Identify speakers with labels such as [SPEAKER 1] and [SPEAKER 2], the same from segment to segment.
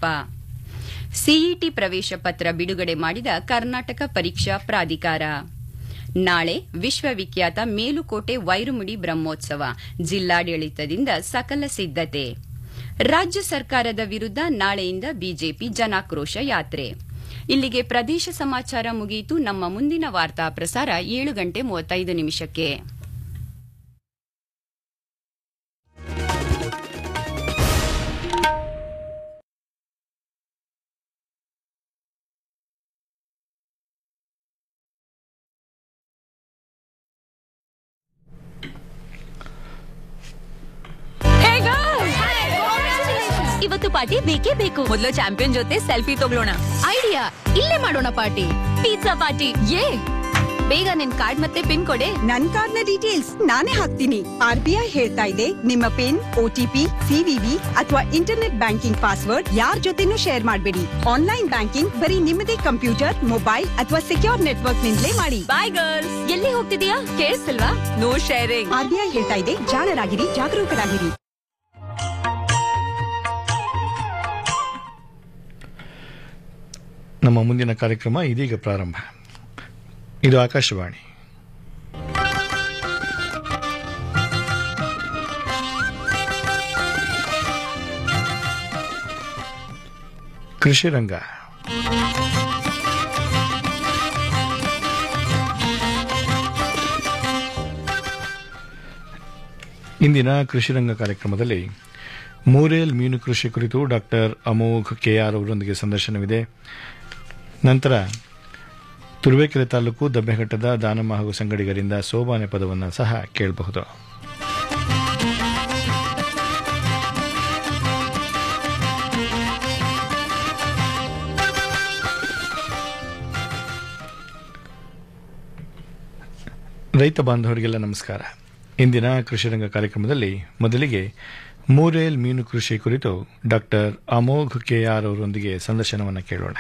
[SPEAKER 1] Yediyurappa CET ಪ್ರವೇಶ ಪತ್ರ ಬಿಡುಗಡೆ ಮಾಡಿದ ಕರ್ನಾಟಕ ಪರೀಕ್ಷಾ ಪ್ರಾಧಿಕಾರ ನಾಳೆ ವಿಶ್ವವಿಖ್ಯಾತ ಮೇಲುಕೋಟೆ ವೈರುಮುಡಿ ಬ್ರಹ್ಮೋತ್ಸವ ಜಿಲ್ಲಾಡಳಿತದಿಂದ ಸಕಲ ಸಿದ್ಧತೆ ರಾಜ್ಯ ಸರ್ಕಾರದ ವಿರುದ್ಧ ನಾಳೆಯಿಂದ ಬಿಜೆಪಿ ಜನಾಕ್ರೋಶ ಯಾತ್ರೆ ಇಲ್ಲಿಗೆ ಪ್ರದೇಶ ಸಮಾಚಾರ ಮುಗಿಯಿತು ನಮ್ಮ ಮುಂದಿನ ವಾರ್ತಾ ಪ್ರಸಾರ ಏಳು ಗಂಟೆ ಮೂವತ್ತೈದು ನಿಮಿಷಕ್ಕೆ
[SPEAKER 2] ಇವತ್ತು ಪಾರ್ಟಿ ಬೇಕೇ ಬೇಕು ಮೊದಲು ಚಾಂಪಿಯನ್ ಜೊತೆ ಸೆಲ್ಫಿ ತಗೊಳ್ಳೋಣ ಐಡಿಯಾ ಇಲ್ಲೇ ಮಾಡೋಣ ಪಾರ್ಟಿ ಪಿಜ್ಜಾ ಪಾರ್ಟಿ ಯೇ ಬೇಗ ನಿನ್ ಕಾರ್ಡ್ ಮತ್ತೆ ಪಿನ್ ಕೊಡೆ
[SPEAKER 3] ನನ್ ಕಾರ್ಡ್ನ ಡೀಟೇಲ್ಸ್ ನಾನೇ ಹಾಕ್ತೀನಿ ಆರ್ ಬಿ ಐ ಹೇಳ್ತಾ ಇದೆ ನಿಮ್ಮ ಪಿನ್ ಓಟಿಪಿ ಸಿವಿವಿ ಅಥವಾ ಇಂಟರ್ನೆಟ್ ಬ್ಯಾಂಕಿಂಗ್ ಪಾಸ್ವರ್ಡ್ ಯಾರ್ ಜೊತೆನೂ ಶೇರ್ ಮಾಡಬೇಡಿ ಆನ್ಲೈನ್ ಬ್ಯಾಂಕಿಂಗ್ ಬರೀ ನಿಮ್ಮದೇ ಕಂಪ್ಯೂಟರ್ ಮೊಬೈಲ್ ಅಥವಾ ಸೆಕ್ಯೂರ್ ನೆಟ್ವರ್ಕ್ ನಿಂದಲೇ ಮಾಡಿ
[SPEAKER 2] ಬಾಯ್ ಗರ್ಲ್ಸ್ ಎಲ್ಲಿ ಹೋಗ್ತಿದೀಯಾ ಕೇಳಿಸ್ತಿಲ್ವಾ no sharing
[SPEAKER 3] R B I ಹೇಳ್ತಾ ಇದೆ ಜಾಣರಾಗಿರಿ ಜಾಗರೂಕರಾಗಿರಿ
[SPEAKER 4] ನಮ್ಮ ಮುಂದಿನ ಕಾರ್ಯಕ್ರಮ ಇದೀಗ ಪ್ರಾರಂಭ ಇದು ಆಕಾಶವಾಣಿ ಕೃಷಿ ರಂಗ ಇಂದಿನ ಕೃಷಿ ರಂಗ ಕಾರ್ಯಕ್ರಮದಲ್ಲಿ ಮೂರೇಲ್ ಮೀನು ಕೃಷಿ ಕುರಿತು ಡಾಕ್ಟರ್ ಅಮೋಘ್ ಕೆಆರ್ ಅವರೊಂದಿಗೆ ಸಂದರ್ಶನವಿದೆ ನಂತರ ತುರುವೇಕೆರೆ ತಾಲೂಕು ದಬ್ಬೆಘಟ್ಟದ ದಾನಮ್ಮ ಹಾಗೂ ಸಂಗಡಿಗರಿಂದ ಸೋಬಾನೆ ಪದವನ್ನು ಸಹ ಕೇಳಬಹುದು ರೈತ ಬಾಂಧವರಿಗೆಲ್ಲ ನಮಸ್ಕಾರ ಇಂದಿನ ಕೃಷಿರಂಗ ಕಾರ್ಯಕ್ರಮದಲ್ಲಿ ಮೊದಲಿಗೆ ಮೂರೇಲ್ ಮೀನು ಕೃಷಿ ಕುರಿತು ಡಾಕ್ಟರ್ ಅಮೋಘ್ ಕೆಆರ್ ಅವರೊಂದಿಗೆ ಸಂದರ್ಶನವನ್ನು ಕೇಳೋಣ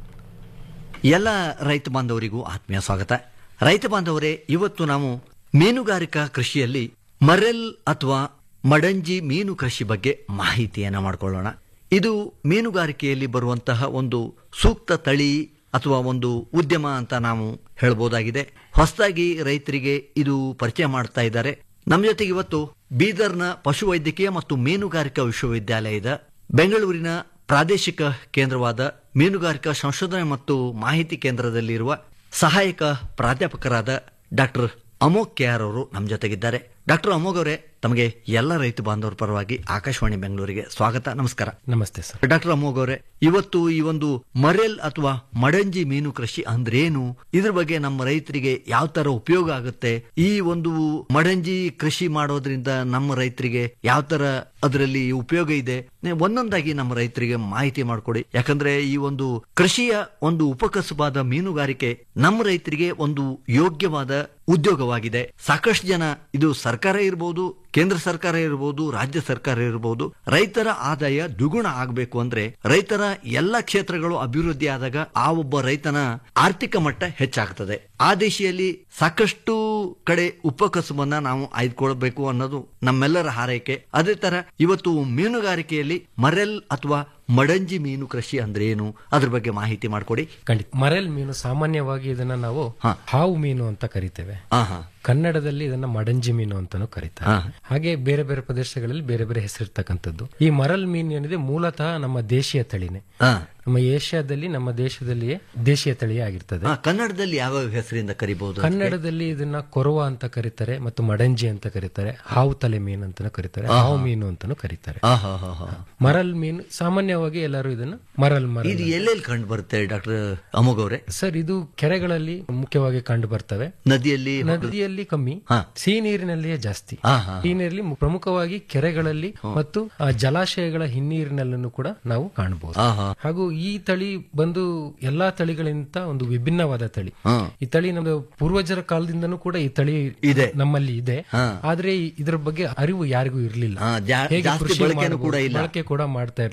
[SPEAKER 5] ಎಲ್ಲ ರೈತ ಬಾಂಧವರಿಗೂ ಆತ್ಮೀಯ ಸ್ವಾಗತ ರೈತ ಬಾಂಧವರೇ ಇವತ್ತು ನಾವು ಮೀನುಗಾರಿಕಾ ಕೃಷಿಯಲ್ಲಿ ಮರೆಲ್ ಅಥವಾ ಮಡಂಜಿ ಮೀನು ಕೃಷಿ ಬಗ್ಗೆ ಮಾಹಿತಿಯನ್ನ ಮಾಡಿಕೊಳ್ಳೋಣ ಇದು ಮೀನುಗಾರಿಕೆಯಲ್ಲಿ ಬರುವಂತಹ ಒಂದು ಸೂಕ್ತ ತಳಿ ಅಥವಾ ಒಂದು ಉದ್ಯಮ ಅಂತ ನಾವು ಹೇಳ್ಬೋದಾಗಿದೆ ಹೊಸದಾಗಿ ರೈತರಿಗೆ ಇದು ಪರಿಚಯ ಮಾಡ್ತಾ ಇದ್ದಾರೆ ನಮ್ಮ ಜೊತೆಗೆ ಇವತ್ತು ಬೀದರ್ನ ಪಶುವೈದ್ಯಕೀಯ ಮತ್ತು ಮೀನುಗಾರಿಕಾ ವಿಶ್ವವಿದ್ಯಾಲಯದ ಬೆಂಗಳೂರಿನ ಪ್ರಾದೇಶಿಕ ಕೇಂದ್ರವಾದ ಮೀನುಗಾರಿಕಾ ಸಂಶೋಧನೆ ಮತ್ತು ಮಾಹಿತಿ ಕೇಂದ್ರದಲ್ಲಿರುವ ಸಹಾಯಕ ಪ್ರಾಧ್ಯಾಪಕರಾದ ಡಾಕ್ಟರ್ ಅಮೋಕ್ ಕೆಆರ್ ಅವರು ನಮ್ಮ ಜೊತೆಗಿದ್ದಾರೆ ಡಾಕ್ಟರ್ ಅಮೋಘ್ ಅವರೇ ತಮಗೆ ಎಲ್ಲ ರೈತ ಬಾಂಧವರ ಪರವಾಗಿ ಆಕಾಶವಾಣಿ ಬೆಂಗಳೂರಿಗೆ ಸ್ವಾಗತ ನಮಸ್ಕಾರ
[SPEAKER 6] ನಮಸ್ತೆ ಸರ್
[SPEAKER 5] ಡಾಕ್ಟರ್ ಅಮೋಘ್ ಅವರೇ ಇವತ್ತು ಈ ಒಂದು ಮರೆಲ್ ಅಥವಾ ಮಡಂಜಿ ಮೀನು ಕೃಷಿ ಅಂದ್ರೇನು ಇದ್ರ ಬಗ್ಗೆ ನಮ್ಮ ರೈತರಿಗೆ ಯಾವ ತರ ಉಪಯೋಗ ಆಗುತ್ತೆ ಈ ಒಂದು ಮಡಂಜಿ ಕೃಷಿ ಮಾಡೋದ್ರಿಂದ ನಮ್ಮ ರೈತರಿಗೆ ಯಾವ ತರ ಅದರಲ್ಲಿ ಉಪಯೋಗ ಇದೆ ನೆ- ಒಂದೊಂದಾಗಿ ನಮ್ಮ ರೈತರಿಗೆ ಮಾಹಿತಿ ಮಾಡಿಕೊಡಿ ಯಾಕಂದ್ರೆ ಈ ಒಂದು ಕೃಷಿಯ ಒಂದು ಉಪಕಸುಬಾದ ಮೀನುಗಾರಿಕೆ ನಮ್ಮ ರೈತರಿಗೆ ಒಂದು ಯೋಗ್ಯವಾದ ಉದ್ಯೋಗವಾಗಿದೆ ಸಾಕಷ್ಟು ಜನ ಇದು ಸರ್ಕಾರ ಇರಬಹುದು ಕೇಂದ್ರ ಸರ್ಕಾರ ಇರಬಹುದು ರಾಜ್ಯ ಸರ್ಕಾರ ಇರಬಹುದು ರೈತರ ಆದಾಯ ದ್ವಿಗುಣ ಆಗಬೇಕು ಅಂದ್ರೆ ರೈತರ ಎಲ್ಲ ಕ್ಷೇತ್ರಗಳು ಅಭಿವೃದ್ಧಿ ಆದಾಗ ಆ ಒಬ್ಬ ರೈತನ ಆರ್ಥಿಕ ಮಟ್ಟ ಹೆಚ್ಚಾಗ್ತದೆ ಆ ದಿಶೆಯಲ್ಲಿ ಸಾಕಷ್ಟು ಕಡೆ ಉಪಕಸುಬನ್ನ ನಾವು ಆಯ್ದುಕೊಳ್ಬೇಕು ಅನ್ನೋದು ನಮ್ಮೆಲ್ಲರ ಹಾರೈಕೆ ಅದೇ ತರ ಇವತ್ತು ಮೀನುಗಾರಿಕೆಯಲ್ಲಿ ಮರೆಲ್ ಅಥವಾ ಮಡಂಜಿ ಮೀನು ಕೃಷಿ ಅಂದ್ರೆ ಏನು ಅದ್ರ ಬಗ್ಗೆ ಮಾಹಿತಿ ಮಾಡಿಕೊಡಿ
[SPEAKER 6] ಖಂಡಿತ ಮರೆಲ್ ಮೀನು ಸಾಮಾನ್ಯವಾಗಿ ಇದನ್ನ ನಾವು
[SPEAKER 5] ಹಾ.
[SPEAKER 6] ಹಾವು ಮೀನು ಅಂತ ಕರಿತೇವೆ
[SPEAKER 5] ಹಾ ಹಾ
[SPEAKER 6] ಕನ್ನಡದಲ್ಲಿ ಇದನ್ನ ಮಡಂಜಿ ಮೀನು ಅಂತಾನು ಕರೀತಾರೆ
[SPEAKER 5] ಹಾ.
[SPEAKER 6] ಹಾಗೆ ಬೇರೆ ಬೇರೆ ಪ್ರದೇಶಗಳಲ್ಲಿ ಬೇರೆ ಬೇರೆ ಹೆಸರಿರ್ತಕ್ಕಂಥದ್ದು ಈ ಮರಲ್ ಮೀನು ಏನಿದೆ ಮೂಲತಃ ನಮ್ಮ ದೇಶೀಯ ತಳಿನೇ
[SPEAKER 5] ಹಾ.
[SPEAKER 6] ನಮ್ಮ ಏಷ್ಯಾದಲ್ಲಿ ನಮ್ಮ ದೇಶದಲ್ಲಿಯೇ ದೇಶೀಯ ತಳಿಯೇ ಆಗಿರ್ತದೆ
[SPEAKER 5] ಹಾ, ಕನ್ನಡದಲ್ಲಿ ಯಾವ ಹೆಸರಿಂದ ಕರಿಬಹುದು
[SPEAKER 6] ಕನ್ನಡದಲ್ಲಿ ಇದನ್ನ ಕೊರವ ಅಂತ ಕರೀತಾರೆ ಮತ್ತು ಮಡಂಜಿ ಅಂತ ಕರೀತಾರೆ ಹಾವು ತಲೆ ಮೀನು ಅಂತಾನು ಕರೀತಾರೆ ಹಾವು ಮೀನು ಅಂತಾನು ಕರೀತಾರೆ
[SPEAKER 5] ಹಾ ಹಾ ಹಾ ಹಾ
[SPEAKER 6] ಮರಲ್ ಮೀನು ಸಾಮಾನ್ಯವಾಗಿ ಎಲ್ಲರೂ ಇದನ್ನ ಮರಲ್ ಮರಲ್
[SPEAKER 5] ಇದು ಎಲ್ಲೆಲ್ಲಿ ಕಂಡು ಬರುತ್ತೆ ಡಾಕ್ಟರ್ ಅಮೋಘ್ ಅವರೇ
[SPEAKER 6] ಸರ್ ಇದು ಕೆರೆಗಳಲ್ಲಿ ಮುಖ್ಯವಾಗಿ ಕಂಡು ಬರ್ತವೆ
[SPEAKER 5] ನದಿಯಲ್ಲಿ
[SPEAKER 6] ನದಿಯಲ್ಲಿ ಕಮ್ಮಿ
[SPEAKER 5] ಹಾ.
[SPEAKER 6] ಸಿಹಿ ನೀರಿನಲ್ಲಿಯೇ ಜಾಸ್ತಿ
[SPEAKER 5] ಹಾ, ಹಾ.
[SPEAKER 6] ಸಿಹಿ ನೀರಲ್ಲಿ ಮು- ಪ್ರಮುಖವಾಗಿ ಕೆರೆಗಳಲ್ಲಿ ಮತ್ತು ಆ, ಜಲಾಶಯಗಳ ಹಿನ್ನೀರಿನಲ್ಲೂ ಕೂಡ ನಾವು ಕಾಣಬಹುದು
[SPEAKER 5] ಹಾ, ಹಾ.
[SPEAKER 6] ಹಾಗೂ ಈ ತಳಿ ಬಂದು ಎಲ್ಲಾ ತಳಿಗಳಿಂದ ಒಂದು ವಿಭಿನ್ನವಾದ ತಳಿ
[SPEAKER 5] ಹಾ.
[SPEAKER 6] ಈ ತಳಿ ನಮ್ದು ಪೂರ್ವಜರ ಕಾಲದಿಂದನೂ ಕೂಡ ಈ ತಳಿ
[SPEAKER 5] ಇದೆ.
[SPEAKER 6] ನಮ್ಮಲ್ಲಿ ಇದೆ
[SPEAKER 5] ಹಾ.
[SPEAKER 6] ಆದ್ರೆ ಈ- ಇದ್ರ ಬಗ್ಗೆ ಅರಿವು ಯಾರಿಗೂ ಇರ್ಲಿಲ್ಲ
[SPEAKER 5] ಹಾ, ಜಾ-
[SPEAKER 6] ಹೇಗೆ
[SPEAKER 5] ಜಾಸ್ತಿ
[SPEAKER 6] ಕೃಷಿ
[SPEAKER 5] ಬಳಕೆನೂ
[SPEAKER 6] ಮಾಡ್ಬೋದು,
[SPEAKER 5] ಕೂಡ ಇಲ್ಲ.
[SPEAKER 6] ಬಳಕೆ ಕೂಡ ಮಾಡ್ತಾ ಇರ್ಲಿಲ್ಲ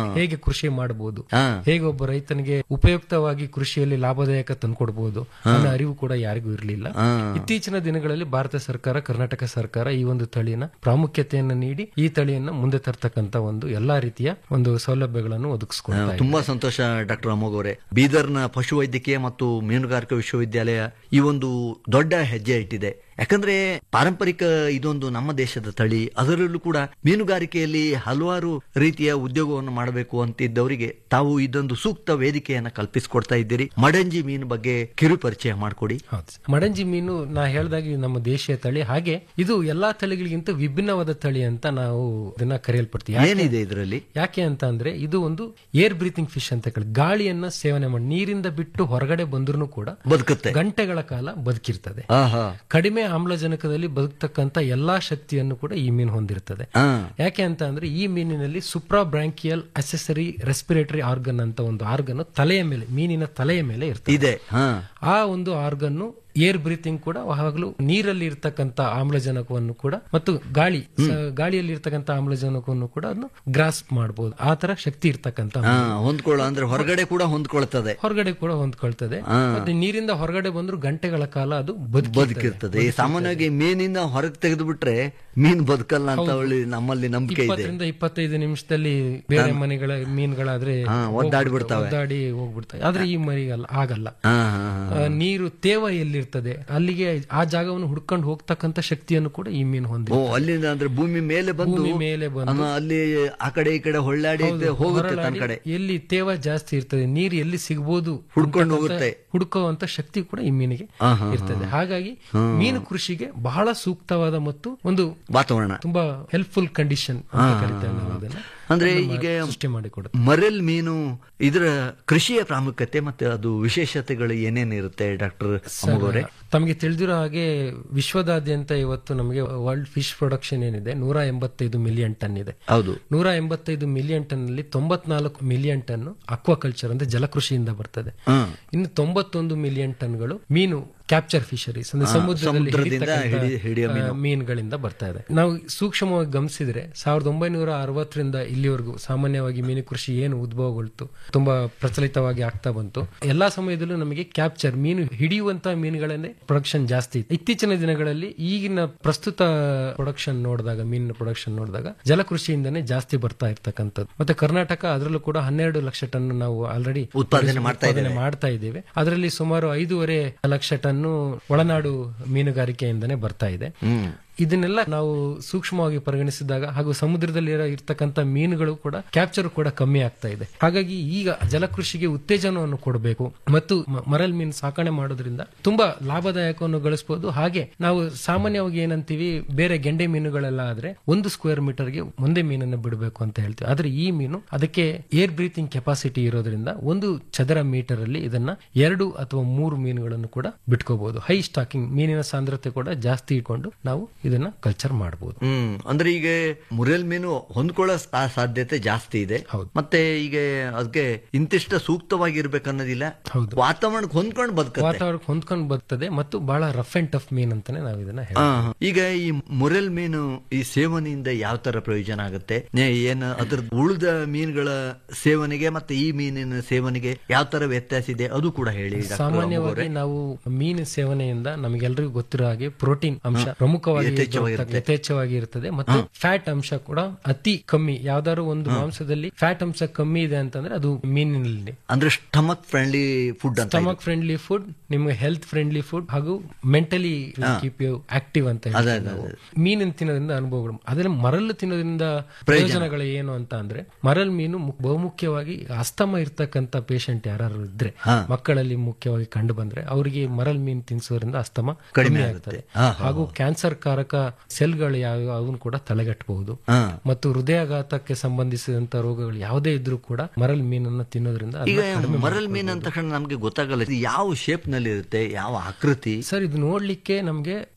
[SPEAKER 6] ಹೇಗೆ ಕೃಷಿ ಮಾಡಬಹುದು
[SPEAKER 5] ಹಾ.
[SPEAKER 6] ಹೇಗೆ ಒಬ್ಬ ರೈತನಿಗೆ ಉಪಯುಕ್ತವಾಗಿ ಕೃಷಿಯಲ್ಲಿ ಲಾಭದಾಯಕ ತಂದುಕೊಡಬಹುದು ಅನ್ನೋ ಅರಿವು ಕೂಡ ಯಾರಿಗೂ ಇರಲಿಲ್ಲ
[SPEAKER 5] ಹಾ.
[SPEAKER 6] ಇತ್ತೀಚಿನ ದಿನಗಳಲ್ಲಿ ಭಾರತ ಸರ್ಕಾರ ಕರ್ನಾಟಕ ಸರ್ಕಾರ ಈ ಒಂದು ತಳಿನ ಪ್ರಾಮುಖ್ಯತೆಯನ್ನು ನೀಡಿ ಈ ತಳಿಯನ್ನ ಮುಂದೆ ತರ್ತಕ್ಕಂತ ಒಂದು ಎಲ್ಲಾ ರೀತಿಯ ಒಂದು ಸೌಲಭ್ಯಗಳನ್ನು ಒದಗಿಸ್ಕೊಳ್ತಾ ಇದೆ.
[SPEAKER 5] ತುಂಬಾ ಸಂತೋಷ ಡಾಕ್ಟರ್ ಅಮೋಘ್ ಅವರೇ ಬೀದರ್ನ ಪಶುವೈದ್ಯಕೀಯ ಮತ್ತು ಮೀನುಗಾರಿಕಾ ವಿಶ್ವವಿದ್ಯಾಲಯ ಈ ಒಂದು ದೊಡ್ಡ ಹೆಜ್ಜೆ ಇಟ್ಟಿದೆ ಯಾಕಂದ್ರೆ ಪಾರಂಪರಿಕ ಇದೊಂದು ನಮ್ಮ ದೇಶದ ತಳಿ ಅದರಲ್ಲೂ ಕೂಡ ಮೀನುಗಾರಿಕೆಯಲ್ಲಿ ಹಲವಾರು ರೀತಿಯ ಉದ್ಯೋಗವನ್ನು ಮಾಡಬೇಕು ಅಂತಿದ್ದವರಿಗೆ ತಾವು ಇದೊಂದು ಸೂಕ್ತ ವೇದಿಕೆಯನ್ನ ಕಲ್ಪಿಸಿಕೊಡ್ತಾ ಇದ್ದೀರಿ ಮಡಂಜಿ ಮೀನು ಬಗ್ಗೆ ಕಿರು ಪರಿಚಯ ಮಾಡಿಕೊಡಿ
[SPEAKER 6] ಹೌದು ಸರ್. ಮಡಂಜಿ ಮೀನು ನಾ ಹೇಳ್ದಾಗೆ ಇದು ನಮ್ಮ ದೇಶೀಯ ತಳಿ ಹಾಗೆ ಇದು ಎಲ್ಲಾ ತಳಿಗಳಿಗಿಂತ ವಿಭಿನ್ನವಾದ ತಳಿ ಅಂತ ನಾವು ಇದನ್ನ ಕರೆಯಲ್ಪಡ್ತೀವಿ ಯಾಕೆ-
[SPEAKER 5] ಏನಿದೆ ಇದರಲ್ಲಿ
[SPEAKER 6] ಯಾಕೆ ಅಂತ ಅಂದ್ರೆ ಇದು ಒಂದು ಏರ್ ಬ್ರೀತಿಂಗ್ ಫಿಶ್ ಅಂತ ಹೇಳಿ ಗಾಳಿಯನ್ನ ಸೇವನೆ ಮಾಡಿ ನೀರಿಂದ ಬಿಟ್ಟು ಹೊರಗಡೆ ಬಂದ್ರು ಕೂಡ
[SPEAKER 5] ಬದುಕುತ್ತೆ
[SPEAKER 6] ಗಂಟೆಗಳ ಕಾಲ ಬದುಕಿರ್ತದೆ
[SPEAKER 5] ಆಹಾ
[SPEAKER 6] ಕಡಿಮೆ ಆಮ್ಲಜನಕದಲ್ಲಿ ಬದುಕ್ತಕ್ಕಂತ ಎಲ್ಲಾ ಶಕ್ತಿಯನ್ನು ಕೂಡ ಈ ಮೀನು ಹೊಂದಿರ್ತದೆ
[SPEAKER 5] ಹಾ
[SPEAKER 6] ಯಾಕೆ ಅಂತ ಅಂದ್ರೆ ಈ ಮೀನಿನಲ್ಲಿ supra branchial accessory respiratory organ ಅಂತ ಒಂದು ಆರ್ಗನ್ ತಲೆಯ ಮೇಲೆ ಮೀನಿನ ತಲೆಯ ಮೇಲೆ ಇರ್ತದೆ
[SPEAKER 5] ಇದೆ ಹಾ
[SPEAKER 6] ಆ ಒಂದು ಆರ್ಗನ್ ಏರ್ ಬ್ರೀತಿಂಗ್ ಕೂಡ ಯಾವಾಗಲೂ ನೀರಲ್ಲಿ ಇರ್ತಕ್ಕಂತ ಆಮ್ಲಜನಕವನ್ನು ಕೂಡ ಮತ್ತು ಗಾಳಿ ಸ- ಗಾಳಿಯಲ್ಲಿ ಇರ್ತಕ್ಕಂತ ಆಮ್ಲಜನಕವನ್ನು ಕೂಡ ಅದನ್ನು ಗ್ರಾಸ್ಪ್ ಮಾಡಬಹುದು ಆ ತರ ಶಕ್ತಿ ಇರ್ತಕ್ಕಂತ
[SPEAKER 5] ಹಾ ಹೊಂದ್ಕೊಳ್ಳ ಅಂದ್ರೆ ಹೊರಗಡೆ ಕೂಡ ಹೊಂದ್ಕೊಳ್ತದೆ
[SPEAKER 6] ಹೊರಗಡೆ ಕೂಡ ಹೊಂದ್ಕೊಳ್ತದೆ ಮತ್ತೆ ನೀರಿಂದ ಹೊರಗಡೆ ಬಂದ್ರು ಗಂಟೆಗಳ ಕಾಲ ಅದು ಬದುಕಿ
[SPEAKER 5] ಬದುಕಿರ್ತದೆ ಈ ಸಾಮಾನ್ಯವಾಗಿ ಮೀನಿನ ಹೊರಗೆ ತೆಗೆದು ಬಿಟ್ರೆ ಮೀನ್ ಬದುಕಲ್ಲ ಅಂತ ಹೇಳಿ ನಮ್ಮಲ್ಲಿ ನಂಬಿಕೆ ಇದೆ
[SPEAKER 6] ಇಪ್ಪತ್ತರಿಂದ ಇಪ್ಪತ್ತೈದು ನಿಮಿಷದಲ್ಲಿ ಬೇರೆ ಮನೆಗಳ ಮೀನುಗಳಾದ್ರೆ
[SPEAKER 5] ಹಾ, ಒದ್ದಾಡಿ ಬಿಡ್ತಾವೆ.
[SPEAKER 6] ಒದ್ದಾಡಿ ಹೋಗ್ಬಿಡ್ತವೆ ಆದ್ರೆ ಈ ಮರಿಗಲ್ಲ ಆಗಲ್ಲ
[SPEAKER 5] ಹಾ ಹಾ ಹಾ.
[SPEAKER 6] ಆ, ನೀರು ತೇವ ಎಲ್ಲಿರ್ತದೆ ಅಲ್ಲಿಗೆ ಆ ಜಾಗವನ್ನು ಹುಡ್ಕೊಂಡು ಹೋಗ್ತಕ್ಕಂತ ಶಕ್ತಿಯನ್ನು ಕೂಡ ಈ ಮೀನು ಹೊಂದಿ
[SPEAKER 5] ಓ ಅಲ್ಲಿಂದ ಅಂದ್ರೆ ಭೂಮಿ ಮೇಲೆ ಬಂದು
[SPEAKER 6] ಭೂಮಿ ಮೇಲೆ ಬಂದು
[SPEAKER 5] ಅಮ್ಮ ಅಲ್ಲಿ ಆ ಕಡೆ ಈ ಕಡೆ ಹೊಳ್ಳಾಡಿ ಹೋಗುತ್ತೆ ತನ್ನ
[SPEAKER 6] ಹೊರಳಾಡಿ
[SPEAKER 5] ಕಡೆ
[SPEAKER 6] ಎಲ್ಲಿ ತೇವ ಜಾಸ್ತಿ ಇರ್ತದೆ ನೀರು ಎಲ್ಲಿ ಸಿಗ್ಬೋದು
[SPEAKER 5] ಹುಡ್ಕೊಂಡು
[SPEAKER 6] ಅಂತಕ್ಕಂಥ
[SPEAKER 5] ಹೋಗುತ್ತೆ.
[SPEAKER 6] ಹುಡುಕುವಂತ ಶಕ್ತಿ ಕೂಡ ಈ ಮೀನಿಗೆ ಇರ್ತದೆ ಹಾಗಾಗಿ ಮೀನು ಕೃಷಿಗೆ ಬಹಳ ಸೂಕ್ತವಾದ ಮತ್ತು ಒಂದು
[SPEAKER 5] ವಾತಾವರಣ
[SPEAKER 6] ತುಂಬಾ ಹೆಲ್ಪ್ಫುಲ್ ಕಂಡೀಷನ್ ಅಂತ ಕರಿತೇವೆ ನಾವು ಅದನ್ನ
[SPEAKER 5] ಅಂದ್ರೆ
[SPEAKER 6] ಅದನ್ನ
[SPEAKER 5] ಈಗ
[SPEAKER 6] ಸೃಷ್ಟಿ ಮಾಡಿಕೊಡುತ್ತೆ
[SPEAKER 5] ಮರೆಲ್ ಮೀನು ಇದರ ಕೃಷಿಯ ಪ್ರಾಮುಖ್ಯತೆ ಮತ್ತೆ ಅದು ವಿಶೇಷತೆಗಳು ಏನೇನಿರುತ್ತೆ ಡಾಕ್ಟರ್ ಅಮೋಘವರೇ
[SPEAKER 6] ತಮಗೆ ತಿಳಿದಿರೋ ಹಾಗೆ ವಿಶ್ವದಾದ್ಯಂತ ಇವತ್ತು ನಮಗೆ ವರ್ಲ್ಡ್ ಫಿಶ್ ಪ್ರೊಡಕ್ಷನ್ ಏನಿದೆ ನೂರ ಎಂಬತ್ತೈದು ಮಿಲಿಯನ್ ಟನ್ ಇದೆ
[SPEAKER 5] ಹೌದು
[SPEAKER 6] ನೂರ ಎಂಬತ್ತೈದು ಮಿಲಿಯನ್ ಟನ್ ಅಲ್ಲಿ ತೊಂಬತ್ನಾಲ್ಕು ಮಿಲಿಯನ್ ಟನ್ ಅಕ್ವಾಕಲ್ಚರ್ ಅಂದ್ರೆ ಜಲಕೃಷಿಯಿಂದ ಬರ್ತದೆ
[SPEAKER 5] ಹ್ಮ್.
[SPEAKER 6] ಇನ್ನು ತೊಂಬತ್ತೊಂದು ಮಿಲಿಯನ್ ಟನ್ಗಳು ಮೀನು ಕ್ಯಾಪ್ಚರ್ ಫಿಶರೀಸ್ ಅಂದ್ರೆ ಸಮುದ್ರದಲ್ಲಿ
[SPEAKER 5] ಸಮುದ್ರದಿಂದ
[SPEAKER 6] ಹಿಡಿತಕ್ಕಂಥ,
[SPEAKER 5] ಹಿಡಿ- ಹಿಡಿಯೋ
[SPEAKER 6] ಆ, ಮೀನುಗಳಿಂದ ಬರ್ತಾ ಇದೆ ನಾವು ಸೂಕ್ಷ್ಮವಾಗಿ ಗಮನಿಸಿದ್ರೆ ಸಾವಿರದ ಒಂಬೈನೂರ ಅರವತ್ತರಿಂದ ಇಲ್ಲಿವರೆಗೂ ಸಾಮಾನ್ಯವಾಗಿ ಮೀನು ಕೃಷಿ ಏನು ಉದ್ಭವಗೊಳ್ತು ತುಂಬಾ ಪ್ರಚಲಿತವಾಗಿ ಆಗ್ತಾ ಬಂತು ಎಲ್ಲಾ ಸಮಯದಲ್ಲೂ ನಮಗೆ ಕ್ಯಾಪ್ಚರ್ ಮೀನು ಹಿಡಿಯುವಂತ ಮೀನುಗಳನ್ನೇ ಪ್ರೊಡಕ್ಷನ್ ಜಾಸ್ತಿ ಇತ್ತು ಇತ್ತೀಚಿನ ದಿನಗಳಲ್ಲಿ ಈಗಿನ ಪ್ರಸ್ತುತ ಪ್ರೊಡಕ್ಷನ್ ನೋಡಿದಾಗ ಮೀನಿನ ಪ್ರೊಡಕ್ಷನ್ ನೋಡಿದಾಗ ಜಲಕೃಷಿಯಿಂದನೇ ಜಾಸ್ತಿ ಬರ್ತಾ ಇರ್ತಕ್ಕಂಥದ್ದು ಮತ್ತೆ ಕರ್ನಾಟಕ ಅದರಲ್ಲೂ ಕೂಡ ಹನ್ನೆರಡು ಲಕ್ಷ ಟನ್ ನಾವು ಆಲ್ರೆಡಿ
[SPEAKER 5] ಉತ್ಪಾದನೆ ಮಾಡ್ತಾ
[SPEAKER 6] ಉತ್ಪಾದನೆ ಮಾಡ್ತಾ ಇದ್ದೇವೆ ಅದರಲ್ಲಿ ಸುಮಾರು ಐದೂವರೆ ಲಕ್ಷ ಟನ್ನು ಒಳನಾಡು ಮೀನುಗಾರಿಕೆಯಿಂದನೇ ಬರ್ತಾ ಇದೆ
[SPEAKER 5] ಹ್ಮ್
[SPEAKER 6] ಇದನ್ನೆಲ್ಲ ನಾವು ಸೂಕ್ಷ್ಮವಾಗಿ ಪರಿಗಣಿಸಿದಾಗ ಹಾಗೂ ಸಮುದ್ರದಲ್ಲಿ ಇರೋ- ಇರ್ತಕ್ಕಂಥ ಮೀನುಗಳು ಕೂಡ ಕ್ಯಾಪ್ಚರ್ ಕೂಡ ಕಮ್ಮಿ ಆಗ್ತಾ ಇದೆ ಹಾಗಾಗಿ ಈಗ ಜಲಕೃಷಿಗೆ ಉತ್ತೇಜನವನ್ನು ಕೊಡಬೇಕು ಮತ್ತು ಮ- ಮರಲ್ ಮೀನು ಸಾಕಣೆ ಮಾಡೋದ್ರಿಂದ ತುಂಬಾ ಲಾಭದಾಯಕವನ್ನು ಗಳಿಸಬಹುದು ಹಾಗೆ ನಾವು ಸಾಮಾನ್ಯವಾಗಿ ಏನಂತೀವಿ ಬೇರೆ ಗೆಂಡೆ ಮೀನುಗಳೆಲ್ಲ ಆದ್ರೆ ಒಂದು ಸ್ಕ್ವೇರ್ ಮೀಟರ್ಗೆ ಒಂದೇ ಮೀನನ್ನು ಬಿಡಬೇಕು ಅಂತ ಹೇಳ್ತೀವಿ ಆದ್ರೆ ಈ ಮೀನು ಅದಕ್ಕೆ ಏರ್ ಬ್ರೀತಿಂಗ್ ಕೆಪಾಸಿಟಿ ಇರೋದ್ರಿಂದ ಒಂದು ಚದರ ಮೀಟರ್ ಅಲ್ಲಿ ಇದನ್ನ ಎರಡು ಅಥವಾ ಮೂರು ಮೀನುಗಳನ್ನು ಕೂಡ ಬಿಟ್ಕೋಬಹುದು ಹೈ ಸ್ಟಾಕಿಂಗ್ ಮೀನಿನ ಸಾಂದ್ರತೆ ಕೂಡ ಜಾಸ್ತಿ ಇಟ್ಕೊಂಡು ನಾವು ಇದನ್ನ ಕಲ್ಚರ್ ಮಾಡಬಹುದು
[SPEAKER 5] ಹ್ಮ್ ಅಂದ್ರೆ ಈಗ ಮುರೇಲ್ ಮೀನು ಹೊಂದ್ಕೊಳ್ಳೋ ಸಾ- ಸಾಧ್ಯತೆ ಜಾಸ್ತಿ ಇದೆ
[SPEAKER 6] ಹೌದು.
[SPEAKER 5] ಮತ್ತೆ ಈಗ ಅದಕ್ಕೆ ಇಂತಿಷ್ಟ ಸೂಕ್ತವಾಗಿರ್ಬೇಕನ್ನೋದಿಲ್ಲ
[SPEAKER 6] ಹೌದು.
[SPEAKER 5] ವಾತಾವರಣಕ್ಕೆ ಹೊಂದ್ಕೊಂಡು ಬದುಕತ್ತೆ
[SPEAKER 6] ವಾತಾವರಣಕ್ಕೆ ಹೊಂದ್ಕೊಂಡು ಬರ್ತದೆ ಮತ್ತು ಬಹಳ ರಫ್ ಅಂಡ್ ಟಫ್ ಮೀನ್ ಅಂತಾನೆ ನಾವು ಇದನ್ನ
[SPEAKER 5] ಆ,
[SPEAKER 6] ಹೇಳ್ತೀವಿ
[SPEAKER 5] ಈಗ ಈ ಮುರೆಲ್ ಮೀನು ಈ ಸೇವನೆಯಿಂದ ಯಾವ ತರ ಪ್ರಯೋಜನ ಆಗುತ್ತೆ ನೇ- ಏನು ಅದ್ರ ಉಳಿದ ಮೀನುಗಳ ಸೇವನೆಗೆ ಮತ್ತೆ ಈ ಮೀನಿನ ಸೇವನೆಗೆ ಯಾವ ತರ ವ್ಯತ್ಯಾಸ ಇದೆ ಅದು ಕೂಡ ಹೇಳಿ ಡಾಕ್ಟರ್
[SPEAKER 6] ಸಾಮಾನ್ಯವಾಗಿ
[SPEAKER 5] ಅಮೋಘವ್ರೆ.
[SPEAKER 6] ನಾವು ಮೀನು ಸೇವನೆಯಿಂದ ನಮಗೆಲ್ಲರಿಗೂ ಗೊತ್ತಿರೋ ಹಾಗೆ ಪ್ರೋಟೀನ್ ಅಂಶ ಪ್ರಮುಖವಾಗಿ
[SPEAKER 5] ಯಥೇಚ್ಛವಾಗಿರುತ್ತೆ.
[SPEAKER 6] ಯಥೇಚ್ಛವಾಗಿ ಇರ್ತದೆ ಮತ್ತು ಫ್ಯಾಟ್ ಅಂಶ ಕೂಡ ಅತಿ ಕಮ್ಮಿ ಯಾವ್ದಾದ್ರು ಒಂದು ಮಾಂಸದಲ್ಲಿ ಫ್ಯಾಟ್ ಅಂಶ ಕಮ್ಮಿ ಇದೆ ಅಂತಂದ್ರೆ ಅದು ಮೀನಿನಲ್ಲಿ
[SPEAKER 5] ಅಂದ್ರೆ ಸ್ಟಮಕ್ ಫ್ರೆಂಡ್ಲಿ ಫುಡ್ ಅಂತ
[SPEAKER 6] ಸ್ಟಮಕ್ ಫ್ರೆಂಡ್ಲಿ ಫುಡ್ ನಿಮ್ಗೆ ಹೆಲ್ತ್ ಫ್ರೆಂಡ್ಲಿ ಫುಡ್ ಹಾಗೂ ಮೆಂಟಲಿ ಕೀಪ್ ಯು ಆಕ್ಟಿವ್ ಅಂತ ಹೇಳ್ತೀವಿ ನಾವು. ಮೀನಿನ ತಿನ್ನೋದ್ರಿಂದ ಅನುಭವಗಳು ಅದರಲ್ಲಿ ಮರಳು ತಿನ್ನೋದ್ರಿಂದ ಪ್ರಯೋಜನಗಳು ಏನು ಅಂತ ಅಂದ್ರೆ ಮರಲ್ ಮೀನು ಮು- ಬಹುಮುಖ್ಯವಾಗಿ ಅಸ್ತಮ ಇರ್ತಕ್ಕಂತ ಪೇಷಂಟ್ ಯಾರು ಇದ್ರೆ ಮಕ್ಕಳಲ್ಲಿ ಮುಖ್ಯವಾಗಿ ಕಂಡು ಬಂದ್ರೆ ಅವರಿಗೆ ಮರಲ್ ಮೀನು ತಿನ್ಸೋದ್ರಿಂದ ಅಸ್ತಮ ಕಡಿಮೆ ಆಗ್ತದೆ ಹಾಗೂ ಕ್ಯಾನ್ಸರ್ ಕಾರಕ ಸೆಲ್ಗಳು ಯಾವ ಅವನು ಕೂಡ ತಲೆಗಟ್ಟಬಹುದು
[SPEAKER 5] ಹಾ.
[SPEAKER 6] ಮತ್ತು ಹೃದಯಾಘಾತಕ್ಕೆ ಸಂಬಂಧಿಸಿದಂತ ರೋಗಗಳು ಯಾವುದೇ ಇದ್ರೂ ಕೂಡ ಮರಲ್ ಮೀನನ್ನ ತಿನ್ನೋದ್ರಿಂದ
[SPEAKER 5] ಈಗ
[SPEAKER 6] ಅದನ್ನ ಕಡಿಮೆ
[SPEAKER 5] ಮರಲ್ ಮೀನ್ ಅಂತ ತಕ್ಷಣ ನಮ್ಗೆ ಗೊತ್ತಾಗಲ್ಲ ಇದು ಯಾವ ಶೇಪ್ ನಲ್ಲಿ ಇರುತ್ತೆ ಯಾವ ಆಕೃತಿ
[SPEAKER 6] ಸರ್ ಇದು ನೋಡ್ಲಿಕ್ಕೆ ನಮ್ಗೆ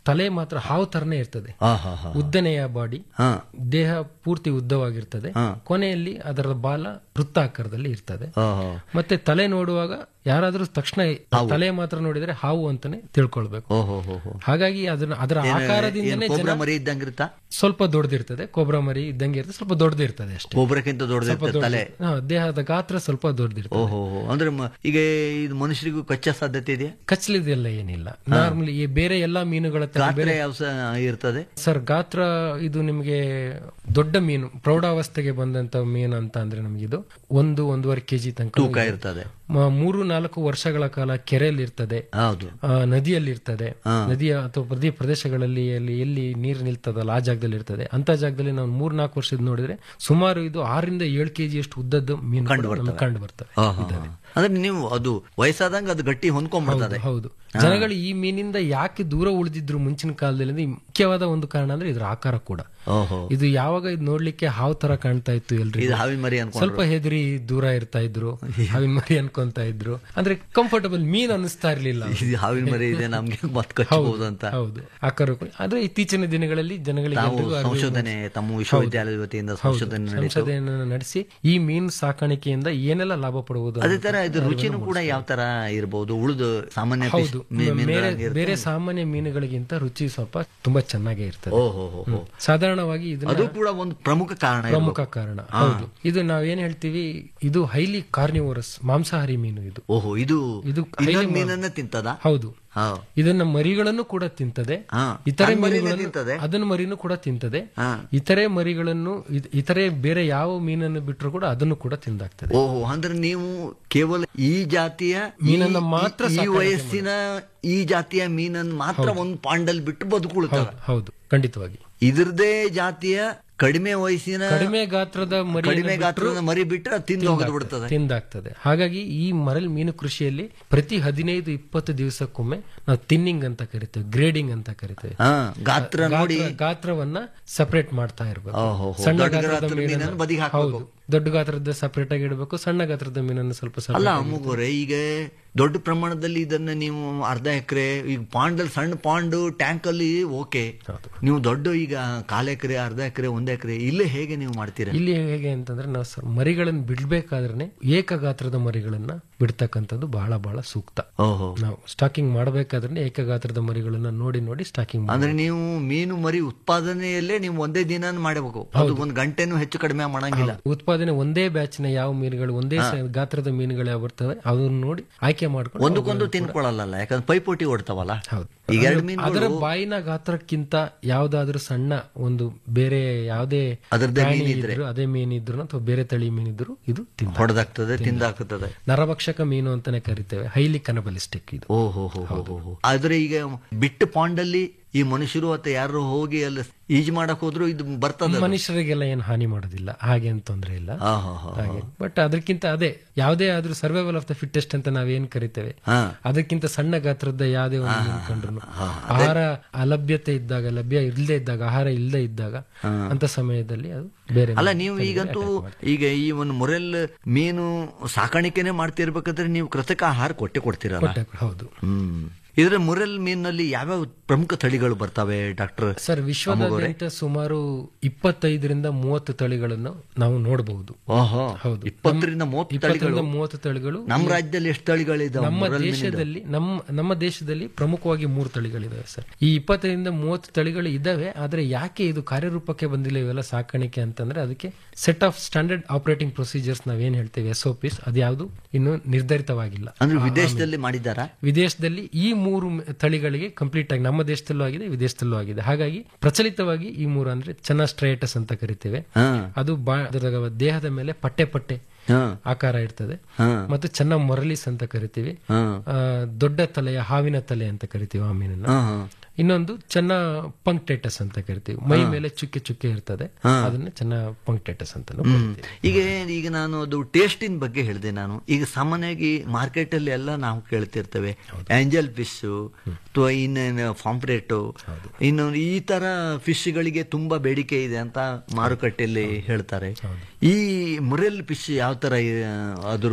[SPEAKER 6] ತಲೆ ಮಾತ್ರ ಹಾವು ತರನೇ ಇರ್ತದೆ
[SPEAKER 5] ಆ, ಹಾ, ಹಾ.
[SPEAKER 6] ಉದ್ದನೆಯ ಬಾಡಿ
[SPEAKER 5] ಹಾ
[SPEAKER 6] ದೇಹ ಪೂರ್ತಿ ಉದ್ದವಾಗಿರ್ತದೆ ಕೊನೆಯಲ್ಲಿ ಅದರ ಬಾಲ ವೃತ್ತಾಕಾರದಲ್ಲಿ ಇರ್ತದೆ
[SPEAKER 5] ಆ, ಹಾ.
[SPEAKER 6] ಮತ್ತೆ ತಲೆ ನೋಡುವಾಗ ಯಾರಾದ್ರೂ ತಕ್ಷಣ ತಲೆ ಮಾತ್ರ ನೋಡಿದ್ರೆ ಹಾವು ಅಂತಾನೆ ತಿಳ್ಕೊಳ್ಬೇಕು
[SPEAKER 5] ಓಹೋ ಹೋ ಹೋ
[SPEAKER 6] ಹಾಗಾಗಿ ಅದನ್ನ ಅದರ ಆಕಾರದಿಂದನೇ
[SPEAKER 5] ಕೋಬ್ರಾ
[SPEAKER 6] ಜನ
[SPEAKER 5] ಮರಿ ಇದ್ದಂಗಿರುತ್ತಾ
[SPEAKER 6] ಸ್ವಲ್ಪ ದೊಡ್ಡದಿರ್ತದೆ ಕೊಬ್ರಾ ಮರಿ ಇದ್ದಂಗೆ ಇರ್ತದೆ ಸ್ವಲ್ಪ ದೊಡ್ಡದಿರ್ತದೆ ಅಷ್ಟೇ
[SPEAKER 5] ಕೋಬ್ರಕ್ಕಿಂತ ದೊಡ್ಡದಿರ್ತದೆ ತಲೆ
[SPEAKER 6] ಹಾ, ದೇಹದ ಗಾತ್ರ ಸ್ವಲ್ಪ ದೊಡ್ಡದಿರ್ತದೆ
[SPEAKER 5] ಓಹೋ ಹೋ. ಅಂದ್ರೆ ಮ- ಈಗ ಇದು ಮನುಷ್ಯರಿಗೂ ಕಚ್ಚಾ ಸಾಧ್ಯತೆ ಇದೆಯಾ
[SPEAKER 6] ಕಚ್ಚಲಿದೆಲ್ಲ ಏನಿಲ್ಲ ನಾರ್ಮಲಿ ಈ ಬೇರೆ ಎಲ್ಲಾ ಮೀನುಗಳ ತರ
[SPEAKER 5] ಗಾತ್ರ ಯಾವ ಸ- ಇರ್ತದೆ
[SPEAKER 6] ಸರ್ ಗಾತ್ರ ಇದು ನಿಮಗೆ ದೊಡ್ಡ ಮೀನು ಪ್ರೌಢಾವಸ್ಥೆಗೆ ಬಂದಂತ ಮೀನು ಅಂತ ಅಂದ್ರೆ ನಮಗೆ ಇದು ಒಂದು ಒಂದೂವರೆ ಕೆಜಿ ತನಕ
[SPEAKER 5] ತೂಕ ಇರ್ತದೆ
[SPEAKER 6] ಮ- ಮೂರು ನಾಲ್ಕು ವರ್ಷಗಳ ಕಾಲ ಕೆರೆಯಲ್ಲಿ ಇರ್ತದೆ
[SPEAKER 5] ಹೌದು
[SPEAKER 6] ಆ, ನದಿಯಲ್ಲಿ ಇರ್ತದೆ ನದಿಯ ಅಥವಾ ಪ್ರತಿ ಪ್ರದೇಶಗಳಲ್ಲಿ ಎಲ್ಲಿ ಎಲ್ಲಿ ನೀರು ನಿಲ್ತದಲ್ಲ ಆ ಜಾಗದಲ್ಲಿ ಇರ್ತದೆ ಅಂತ ಜಾಗದಲ್ಲಿ ನಾವು ಮೂರ್ ನಾಲ್ಕು ವರ್ಷದ ನೋಡಿದ್ರೆ ಸುಮಾರು ಇದು ಆರರಿಂದ ಏಳು ಕೆಜಿ ಅಷ್ಟು ಉದ್ದದ್ದು ಮೀನು ಕೂಡ ನಮ್ಗೆ ಕಂಡು ಬರ್ತವೆ
[SPEAKER 5] ಆ, ಹಾ, ಹಾ. ಅಂದ್ರೆ ನೀವು ಅದು ವಯಸ್ಸಾದಂಗ ಅದು ಗಟ್ಟಿ ಹೊಂದ್ಕೊಂಡ್ಬಿಡ್ತದೆ
[SPEAKER 6] ಹೌದು ಜನಗಳು ಈ ಮೀನಿಂದ ಯಾಕೆ ದೂರ ಉಳಿದಿದ್ರು ಮುಂಚಿನ ಕಾಲದಲ್ಲಿ ಅಂದ್ರೆ ಈ ಮುಖ್ಯವಾದ ಒಂದು ಕಾರಣ ಅಂದ್ರೆ ಇದ್ರ ಆಕಾರ ಕೂಡ
[SPEAKER 5] ಓಹೋ
[SPEAKER 6] ಇದು ಯಾವಾಗ ಇದು ನೋಡ್ಲಿಕ್ಕೆ ಹಾವು ತರ ಕಾಣ್ತಾ ಇತ್ತು ಎಲ್ರಿ
[SPEAKER 5] ಇದು ಹಾವಿನ ಮರಿ ಅನ್ಕೊಂಡು
[SPEAKER 6] ಸ್ವಲ್ಪ ಹೆದರಿ ದೂರ ಇರ್ತಾ ಇದ್ರು ಹಾವಿನ ಮರಿ ಅನ್ಕೊಂತ ಇದ್ರು ಅಂದ್ರೆ ಕಂಫರ್ಟಬಲ್ ಮೀನ್ ಅನಿಸ್ತಾ ಇರ್ಲಿಲ್ಲ
[SPEAKER 5] ಇದು ಹಾವಿನ ಮರಿ ಇದೆ ನಮ್ಗೆ ಮತ್ ಕಚ್ಚಬಹುದು ಅಂತ
[SPEAKER 6] ಹೌದು ಆಕಾರ ಕೂಡ- ಆದ್ರೆ ಇತ್ತೀಚಿನ ದಿನಗಳಲ್ಲಿ ಜನಗಳಿಗೆ
[SPEAKER 5] ತಾವು
[SPEAKER 6] ಎಲ್ರಿಗೂ ಅರಿವು
[SPEAKER 5] ಸಂಶೋಧನೆ ತಮ್ಮ ವಿಶ್ವವಿದ್ಯಾಲಯದ ವತಿಯಿಂದ ಸಂಶೋಧನೆ ನಡೆಸಿ
[SPEAKER 6] ಸಂಶೋಧನೆಯನ್ನು ನಡೆಸಿ ಈ ಮೀನು ಸಾಕಾಣಿಕೆಯಿಂದ ಏನೆಲ್ಲ ಲಾಭ ಪಡಬಹುದು
[SPEAKER 5] ಅದೇ ತರ ಇದು ರುಚಿನೂ ಕೂಡ ಯಾವ ತರ ಇರಬಹುದು ಉಳಿದು ಸಾಮಾನ್ಯ fish
[SPEAKER 6] ಹೌದು
[SPEAKER 5] ಮೀ- ಮೀನುಗಳ
[SPEAKER 6] ಬೇರೆ
[SPEAKER 5] ಹಂಗೆ ಇರುತ್ತೆ?
[SPEAKER 6] ಬೇರೆ ಸಾಮಾನ್ಯ ಮೀನುಗಳಿಗಿಂತ ರುಚಿ ಸ್ವಲ್ಪ ತುಂಬಾ ಚೆನ್ನಾಗೇ ಇರ್ತದೆ
[SPEAKER 5] ಓಹೋ ಹೋ ಹೋ.
[SPEAKER 6] ಸಾಧಾರಣವಾಗಿ ಇದನ್ನ
[SPEAKER 5] ಅದು ಕೂಡ ಒಂದು ಪ್ರಮುಖ ಕಾರಣ ಇರ್ಬೋದು.
[SPEAKER 6] ಪ್ರಮುಖ ಕಾರಣ ಹೌದು ಇದು ನಾವೇನ್ ಹೇಳ್ತೀವಿ ಇದು ಹೈಲಿ ಕಾರ್ನಿವೋರಸ್ ಮಾಂಸಾಹಾರಿ ಮೀನು ಇದು
[SPEAKER 5] ಓಹೋ ಇದು
[SPEAKER 6] ಇದು
[SPEAKER 5] ಇನ್ನೊಂದು ಮೀನನ್ನ ತಿಂತದ
[SPEAKER 6] ಹೌದು
[SPEAKER 5] ಹಾ
[SPEAKER 6] ಇದನ್ನ ಮರಿಗಳನ್ನು ಕೂಡ ತಿಂತದೆ
[SPEAKER 5] ಹಾ.
[SPEAKER 6] ಇತರೆ
[SPEAKER 5] ತನ್ನ ಮರಿನೇ
[SPEAKER 6] ಮೀನುಗಳನ್ನು
[SPEAKER 5] ತಿಂತದೆ?
[SPEAKER 6] ಅದನ್ನ ಮರಿನೂ ಕೂಡ ತಿಂತದೆ
[SPEAKER 5] ಹಾ.
[SPEAKER 6] ಇತರೆ ಮರಿಗಳನ್ನು ಇದ್- ಇತರೆ ಬೇರೆ ಯಾವ ಮೀನನ್ನು ಬಿಟ್ಟರು ಕೂಡ ಅದನ್ನು ಕೂಡ ತಿಂದಾಗ್ತದೆ
[SPEAKER 5] ಓಹೋ ಅಂದ್ರೆ ನೀವು ಕೇವಲ ಈ ಜಾತಿಯ ಈ-
[SPEAKER 6] ಮೀನನ್ನ ಮಾತ್ರ
[SPEAKER 5] ಈ
[SPEAKER 6] ಸಾಕಾಣಿಕೆ
[SPEAKER 5] ವಯಸ್ಸಿನ ಈ ಜಾತಿಯ ಮೀನನ್ನು ಮಾತ್ರ ಒಂದು ಪಾಂಡಲ್ ಬಿಟ್ಟು ಬದುಕುಳ್ತಾವ
[SPEAKER 6] ಹೌದು ಖಂಡಿತವಾಗಿ
[SPEAKER 5] ಇದ್ರದೇ ಜಾತಿಯ ಕಡಿಮೆ ವಯಸ್ಸಿನ
[SPEAKER 6] ಕಡಿಮೆ ಗಾತ್ರದ ಮರಿ
[SPEAKER 5] ಕಡಿಮೆ ಗಾತ್ರದ ಮರಿ ಬಿಟ್ಟರೆ ಅದು ತಿಂದು ಹೋಗದು ಬಿಡ್ತದೆ
[SPEAKER 6] ತಿಂದಾಗ್ತದೆ ಹಾಗಾಗಿ ಈ ಮರಲ್ ಮೀನು ಕೃಷಿಯಲ್ಲಿ ಪ್ರತಿ ಹದಿನೈದು ಇಪ್ಪತ್ತು ದಿವಸಕ್ಕೊಮ್ಮೆ ನಾವು ತಿನ್ನಿಂಗ್ ಅಂತ ಕರಿತೇವೆ ಗ್ರೇಡಿಂಗ್ ಅಂತ ಕರಿತೇವೆ
[SPEAKER 5] ಹಾ ಗಾತ್ರ ನೋಡಿ
[SPEAKER 6] ಗಾತ್ರ- ಗಾತ್ರವನ್ನ ಸಪರೇಟ್ ಮಾಡ್ತಾ ಇರಬೇಕು
[SPEAKER 5] ಓಹೋ, ಹೋ.
[SPEAKER 6] ಸಣ್ಣ
[SPEAKER 5] ದೊಡ್ಡ
[SPEAKER 6] ಗಾತ್ರದ
[SPEAKER 5] ಗಾತ್ರದ
[SPEAKER 6] ಮೀನನ್ನ
[SPEAKER 5] ಮೀನನ್ನು ಬದಿಗೆ ಹಾಕ್ಬೇಕು.
[SPEAKER 6] ಹೌದು ದೊಡ್ಡ ಗಾತ್ರದ ಸಪರೇಟ್ ಆಗಿ ಇಡಬೇಕು ಸಣ್ಣ ಗಾತ್ರದ ಮೀನನ್ನು ಸ್ವಲ್ಪ
[SPEAKER 5] ಅಲ್ಲ
[SPEAKER 6] separate ಆಗಿ-
[SPEAKER 5] ಅಮ್ಮಗೋರೆ ಈಗ ದೊಡ್ಡ ಪ್ರಮಾಣದಲ್ಲಿ ಇದನ್ನ ನೀವು ಅರ್ಧ ಎಕರೆ ಈಗ ಪಾಂಡಲ್ಲಿ ಸಣ್ಣ ಪಾಂಡು ಟ್ಯಾಂಕ್ ಅಲ್ಲಿ ಓಕೆ ನೀವು ದೊಡ್ಡ ಈಗ ಕಾಲ್ ಎಕರೆ ಅರ್ಧ ಎಕರೆ ಒಂದ್ ಎಕರೆ ಇಲ್ಲೇ ಹೇಗೆ ನೀವು ಮಾಡ್ತೀರಾ
[SPEAKER 6] ಇಲ್ಲಿ ಹೇಗೆ ಅಂತಂದ್ರೆ ನಾವು ಸ- ಮರಿಗಳನ್ನು ಬಿಡ್ಬೇಕಾದ್ರೆ ಏಕ ಗಾತ್ರದ ಮರಿಗಳನ್ನ ಬಿಡ್ತಕ್ಕಂಥದ್ದು ಬಹಳ ಬಹಳ ಸೂಕ್ತ
[SPEAKER 5] ಓಹೋ
[SPEAKER 6] ನಾವು ಸ್ಟಾಕಿಂಗ್ ಮಾಡಬೇಕಾದ್ರೆ ಏಕ ಗಾತ್ರದ ಮರಿಗಳನ್ನ ನೋಡಿ ನೋಡಿ ಸ್ಟಾಕಿಂಗ್
[SPEAKER 5] ಅಂದ್ರೆ ನೀವು ಮೀನು ಮರಿ ಉತ್ಪಾದನೆಯಲ್ಲೇ ನೀವು ಒಂದೇ ದಿನ ಮಾಡಬೇಕು ಅದು ಒಂದು ಗಂಟೆನೂ ಹೆಚ್ಚು ಕಡಿಮೆ ಮಾಡಂಗಿಲ್ಲ
[SPEAKER 6] ಉತ್ಪಾದನೆ ಒಂದೇ ಬ್ಯಾಚ್ನ ಯಾವ ಮೀನುಗಳು ಒಂದೇ ಸ- ಗಾತ್ರದ ಮೀನುಗಳು ಯಾವ ಬರ್ತವೆ ಅದನ್ನ ನೋಡಿ ಆಯ್ಕೆ ಮಾಡ್ಕೊಂಡು
[SPEAKER 5] ಒಂದಕ್ಕೊಂದು ತಿನ್ಕೊಳ್ಳಲ್ಲ ಯಾಕಂದ್ರೆ ಪೈಪೋಟಿ ಓಡ್ತಾವಲ್ಲ
[SPEAKER 6] ಹೌದು
[SPEAKER 5] ಈಗ ಎರಡು ಮೀನು
[SPEAKER 6] ಅದರ ಬಾಯಿನ ಗಾತ್ರಕ್ಕಿಂತ ಯಾವ್ದಾದ್ರೂ ಸಣ್ಣ ಒಂದು ಬೇರೆ ಯಾವುದೇ
[SPEAKER 5] ಅದರದ್ದೇ
[SPEAKER 6] ಪ್ರಾಣಿ
[SPEAKER 5] ಮೀನಿದ್ರೆ.
[SPEAKER 6] ಇದ್ರು ಅದೇ ಮೀನಿದ್ರು ಅಥವಾ ಬೇರೆ ತಳಿ ಮೀನಿದ್ರು ಇದು ತಿಂದ
[SPEAKER 5] ಹೊಡೆದಾಗ್ತದೆ ತಿಂದಾಗ್ತದೆ
[SPEAKER 6] ನರಭಕ್ಷಕ ಮೀನು ಅಂತಾನೆ ಕರಿತೇವೆ ಹೈಲಿ ಕನಬಲಿಸ್ಟಿಕ್ ಇದು
[SPEAKER 5] ಓಹೋ ಹೋ ಹೋ ಹೋ ಹೋ. ಆದ್ರೆ ಈಗ ಬಿಟ್ಟು ಪಾಂಡಲ್ಲಿ ಈ ಮನುಷ್ಯರು ಅಥವಾ ಯಾರು ಹೋಗಿ ಅಲ್ಲಿ ಈಜು ಮಾಡಕ್ ಹೋದ್ರು ಇದು ಬರ್ತದೆ ಅದು.
[SPEAKER 6] ಮನುಷ್ಯರಿಗೆಲ್ಲ ಏನು ಹಾನಿ ಮಾಡೋದಿಲ್ಲ ಹಾಗೆ ಅಂತ ತೊಂದ್ರೆ ಇಲ್ಲ
[SPEAKER 5] ಆ, ಹಾ, ಹಾ, ಹಾ.
[SPEAKER 6] ಹಾಗೆ ಬಟ್ ಅದಕ್ಕಿಂತ ಅದೇ ಯಾವುದೇ ಆದ್ರೂ ಸರ್ವೈವಲ್ ಆಫ್ ದ ಫಿಟ್ಟೆಸ್ಟ್ ಅಂತ ನಾವೇನ್ ಕರಿತೇವೆ
[SPEAKER 5] ಹಾ.
[SPEAKER 6] ಅದಕ್ಕಿಂತ ಸಣ್ಣ ಗಾತ್ರದ ಯಾವುದೇ ಒಂದು ಮೀನು ಕಂಡ್ರು ಆಹಾರ ಅಲಭ್ಯತೆ ಇದ್ದಾಗ ಲಭ್ಯ ಇಲ್ಲದೆ ಇದ್ದಾಗ ಆಹಾರ ಇಲ್ಲದೆ ಇದ್ದಾಗ ಅಂತ ಸಮಯದಲ್ಲಿ ಅದು ಬೇರೆ
[SPEAKER 5] ಅಲ್ಲ ನೀವು ಈಗಂತೂ ಈಗ ಈ ಒಂದು ಮೊರೆಲ್ ಮೀನು ಸಾಕಾಣಿಕೆನೆ ಮಾಡ್ತಿರ್ಬೇಕಾದ್ರೆ ನೀವು ಕೃತಕ ಆಹಾರ ಕೊಟ್ಟೆ ಕೊಡ್ತೀರಲ್ಲ
[SPEAKER 6] ಕೊಟ್ಟೆ- ಹೌದು
[SPEAKER 5] ಹ್ಮ್ ಇದ್ರ ಮುರೆಲ್ ಮೀನಲ್ಲಿ ಯಾವ್ಯಾವ ಪ್ರಮುಖ ತಳಿಗಳು ಬರ್ತವೆ ಡಾಕ್ಟರ್
[SPEAKER 6] ಸರ್ ವಿಶ್ವದಾದ್ಯಂತ ಸುಮಾರು ಇಪ್ಪತ್ತೈದರಿಂದ ಮೂವತ್ತು ತಳಿಗಳನ್ನು ನಾವು ನೋಡಬಹುದು
[SPEAKER 5] ಓಹೋ
[SPEAKER 6] ಹೌದು
[SPEAKER 5] ಇಪ್ಪತ್ತರಿಂದ ಮೂವತ್ತು
[SPEAKER 6] ಇಪ್ಪತ್ತರಿಂದ
[SPEAKER 5] ತಳಿಗಳು
[SPEAKER 6] ಮೂವತ್ತು ತಳಿಗಳು
[SPEAKER 5] ನಮ್ಮ ರಾಜ್ಯದಲ್ಲಿ ಎಷ್ಟು ತಳಿಗಳಿದಾವೆ
[SPEAKER 6] ನಮ್ಮ
[SPEAKER 5] ಮುರೆಲ್ ಮೀನಿಂದು?
[SPEAKER 6] ದೇಶದಲ್ಲಿ ನಮ್ಮ ನಮ್ಮ ದೇಶದಲ್ಲಿ ಪ್ರಮುಖವಾಗಿ ಮೂರು ತಳಿಗಳಿದಾವೆ ಸರ್ ಈ ಇಪ್ಪತ್ತರಿಂದ ಮೂವತ್ತು ತಳಿಗಳು ಇದಾವೆ ಆದ್ರೆ ಯಾಕೆ ಇದು ಕಾರ್ಯರೂಪಕ್ಕೆ ಬಂದಿಲ್ಲ ಇವೆಲ್ಲ ಸಾಕಾಣಿಕೆ ಅಂತಂದ್ರೆ ಅದಕ್ಕೆ set of standard operating procedures ನಾವೇನ್ ಹೇಳ್ತೇವೆ ಎಸ್ ಒ ಪಿಸ್ ಅದ್ಯಾವುದು ಇನ್ನು ನಿರ್ಧರಿತವಾಗಿಲ್ಲ
[SPEAKER 5] ಅಂದ್ರೆ ವಿದೇಶದಲ್ಲಿ ಮಾಡಿದ್ದಾರಾ
[SPEAKER 6] ವಿದೇಶದಲ್ಲಿ ಈ ಮೂರು ಮ- ತಳಿಗಳಿಗೆ ಕಂಪ್ಲೀಟ್ ಆಗಿ ನಮ್ಮ ದೇಶದಲ್ಲೂ ಆಗಿದೆ ವಿದೇಶದಲ್ಲೂ ಆಗಿದೆ ಹಾಗಾಗಿ ಪ್ರಚಲಿತವಾಗಿ ಈ ಮೂರು ಅಂದ್ರೆ ಚೆನ್ನಸ್ಟ್ರೈಟಸ್ ಅಂತ ಕರಿತೇವೆ
[SPEAKER 5] ಹಾ
[SPEAKER 6] ಅದು ಬಾ- ಅದರ ದೇಹದ ಮೇಲೆ ಪಟ್ಟೆ ಪಟ್ಟೆ
[SPEAKER 5] ಹಾ
[SPEAKER 6] ಆಕಾರ ಇರ್ತದೆ
[SPEAKER 5] ಹಾ
[SPEAKER 6] ಮತ್ತು ಚೆನ್ನ ಮೊರಲಿಸ್ ಅಂತ ಕರಿತೀವಿ
[SPEAKER 5] ಹಾ
[SPEAKER 6] ಆ, ದೊಡ್ಡ ತಲೆಯ ಹಾವಿನ ತಲೆ ಅಂತ ಕರಿತೀವಿ ಆ ಮೀನನ್ನ
[SPEAKER 5] ಹಾ ಹಾ
[SPEAKER 6] ಇನ್ನೊಂದು ಚೆನ್ನ ಪಂಕ್ಟೇಟಸ್ ಅಂತ ಕರಿತೀವಿ ಮೈ ಮೇಲೆ ಚುಕ್ಕೆ ಚುಕ್ಕೆ ಇರ್ತದೆ ಅದನ್ನ ಚೆನ್ನ ಪಂಕ್ಟೇಟಸ್ ಅಂತ ಕರಿತೀವಿ
[SPEAKER 5] ಈಗ ಈಗ ನಾನು ಅದು ಟೇಸ್ಟಿನ ಬಗ್ಗೆ ಹೇಳಿದೆ ನಾನು ಈಗ ಸಾಮಾನ್ಯವಾಗಿ ಮಾರ್ಕೆಟ್ ಅಲ್ಲಿ ಎಲ್ಲ ನಾವು ಕೇಳ್ತಿರ್ತೇವೆ ಆಂಜಲ್ ಫಿಶ್ ಅಥವಾ ಇನ್ನೇನು ಫಾಂಪ್ರೇಟು ಇನ್ನು ಈ ತರ ಫಿಶ್ ಗಳಿಗೆ ತುಂಬಾ ಬೇಡಿಕೆ ಇದೆ ಅಂತ ಮಾರುಕಟ್ಟೆಯಲ್ಲಿ ಹೇಳ್ತಾರೆ ಈ ಮುರೆಲ್ ಫಿಶ್ ಯಾವ ತರ ಆ, ಅದ್ರ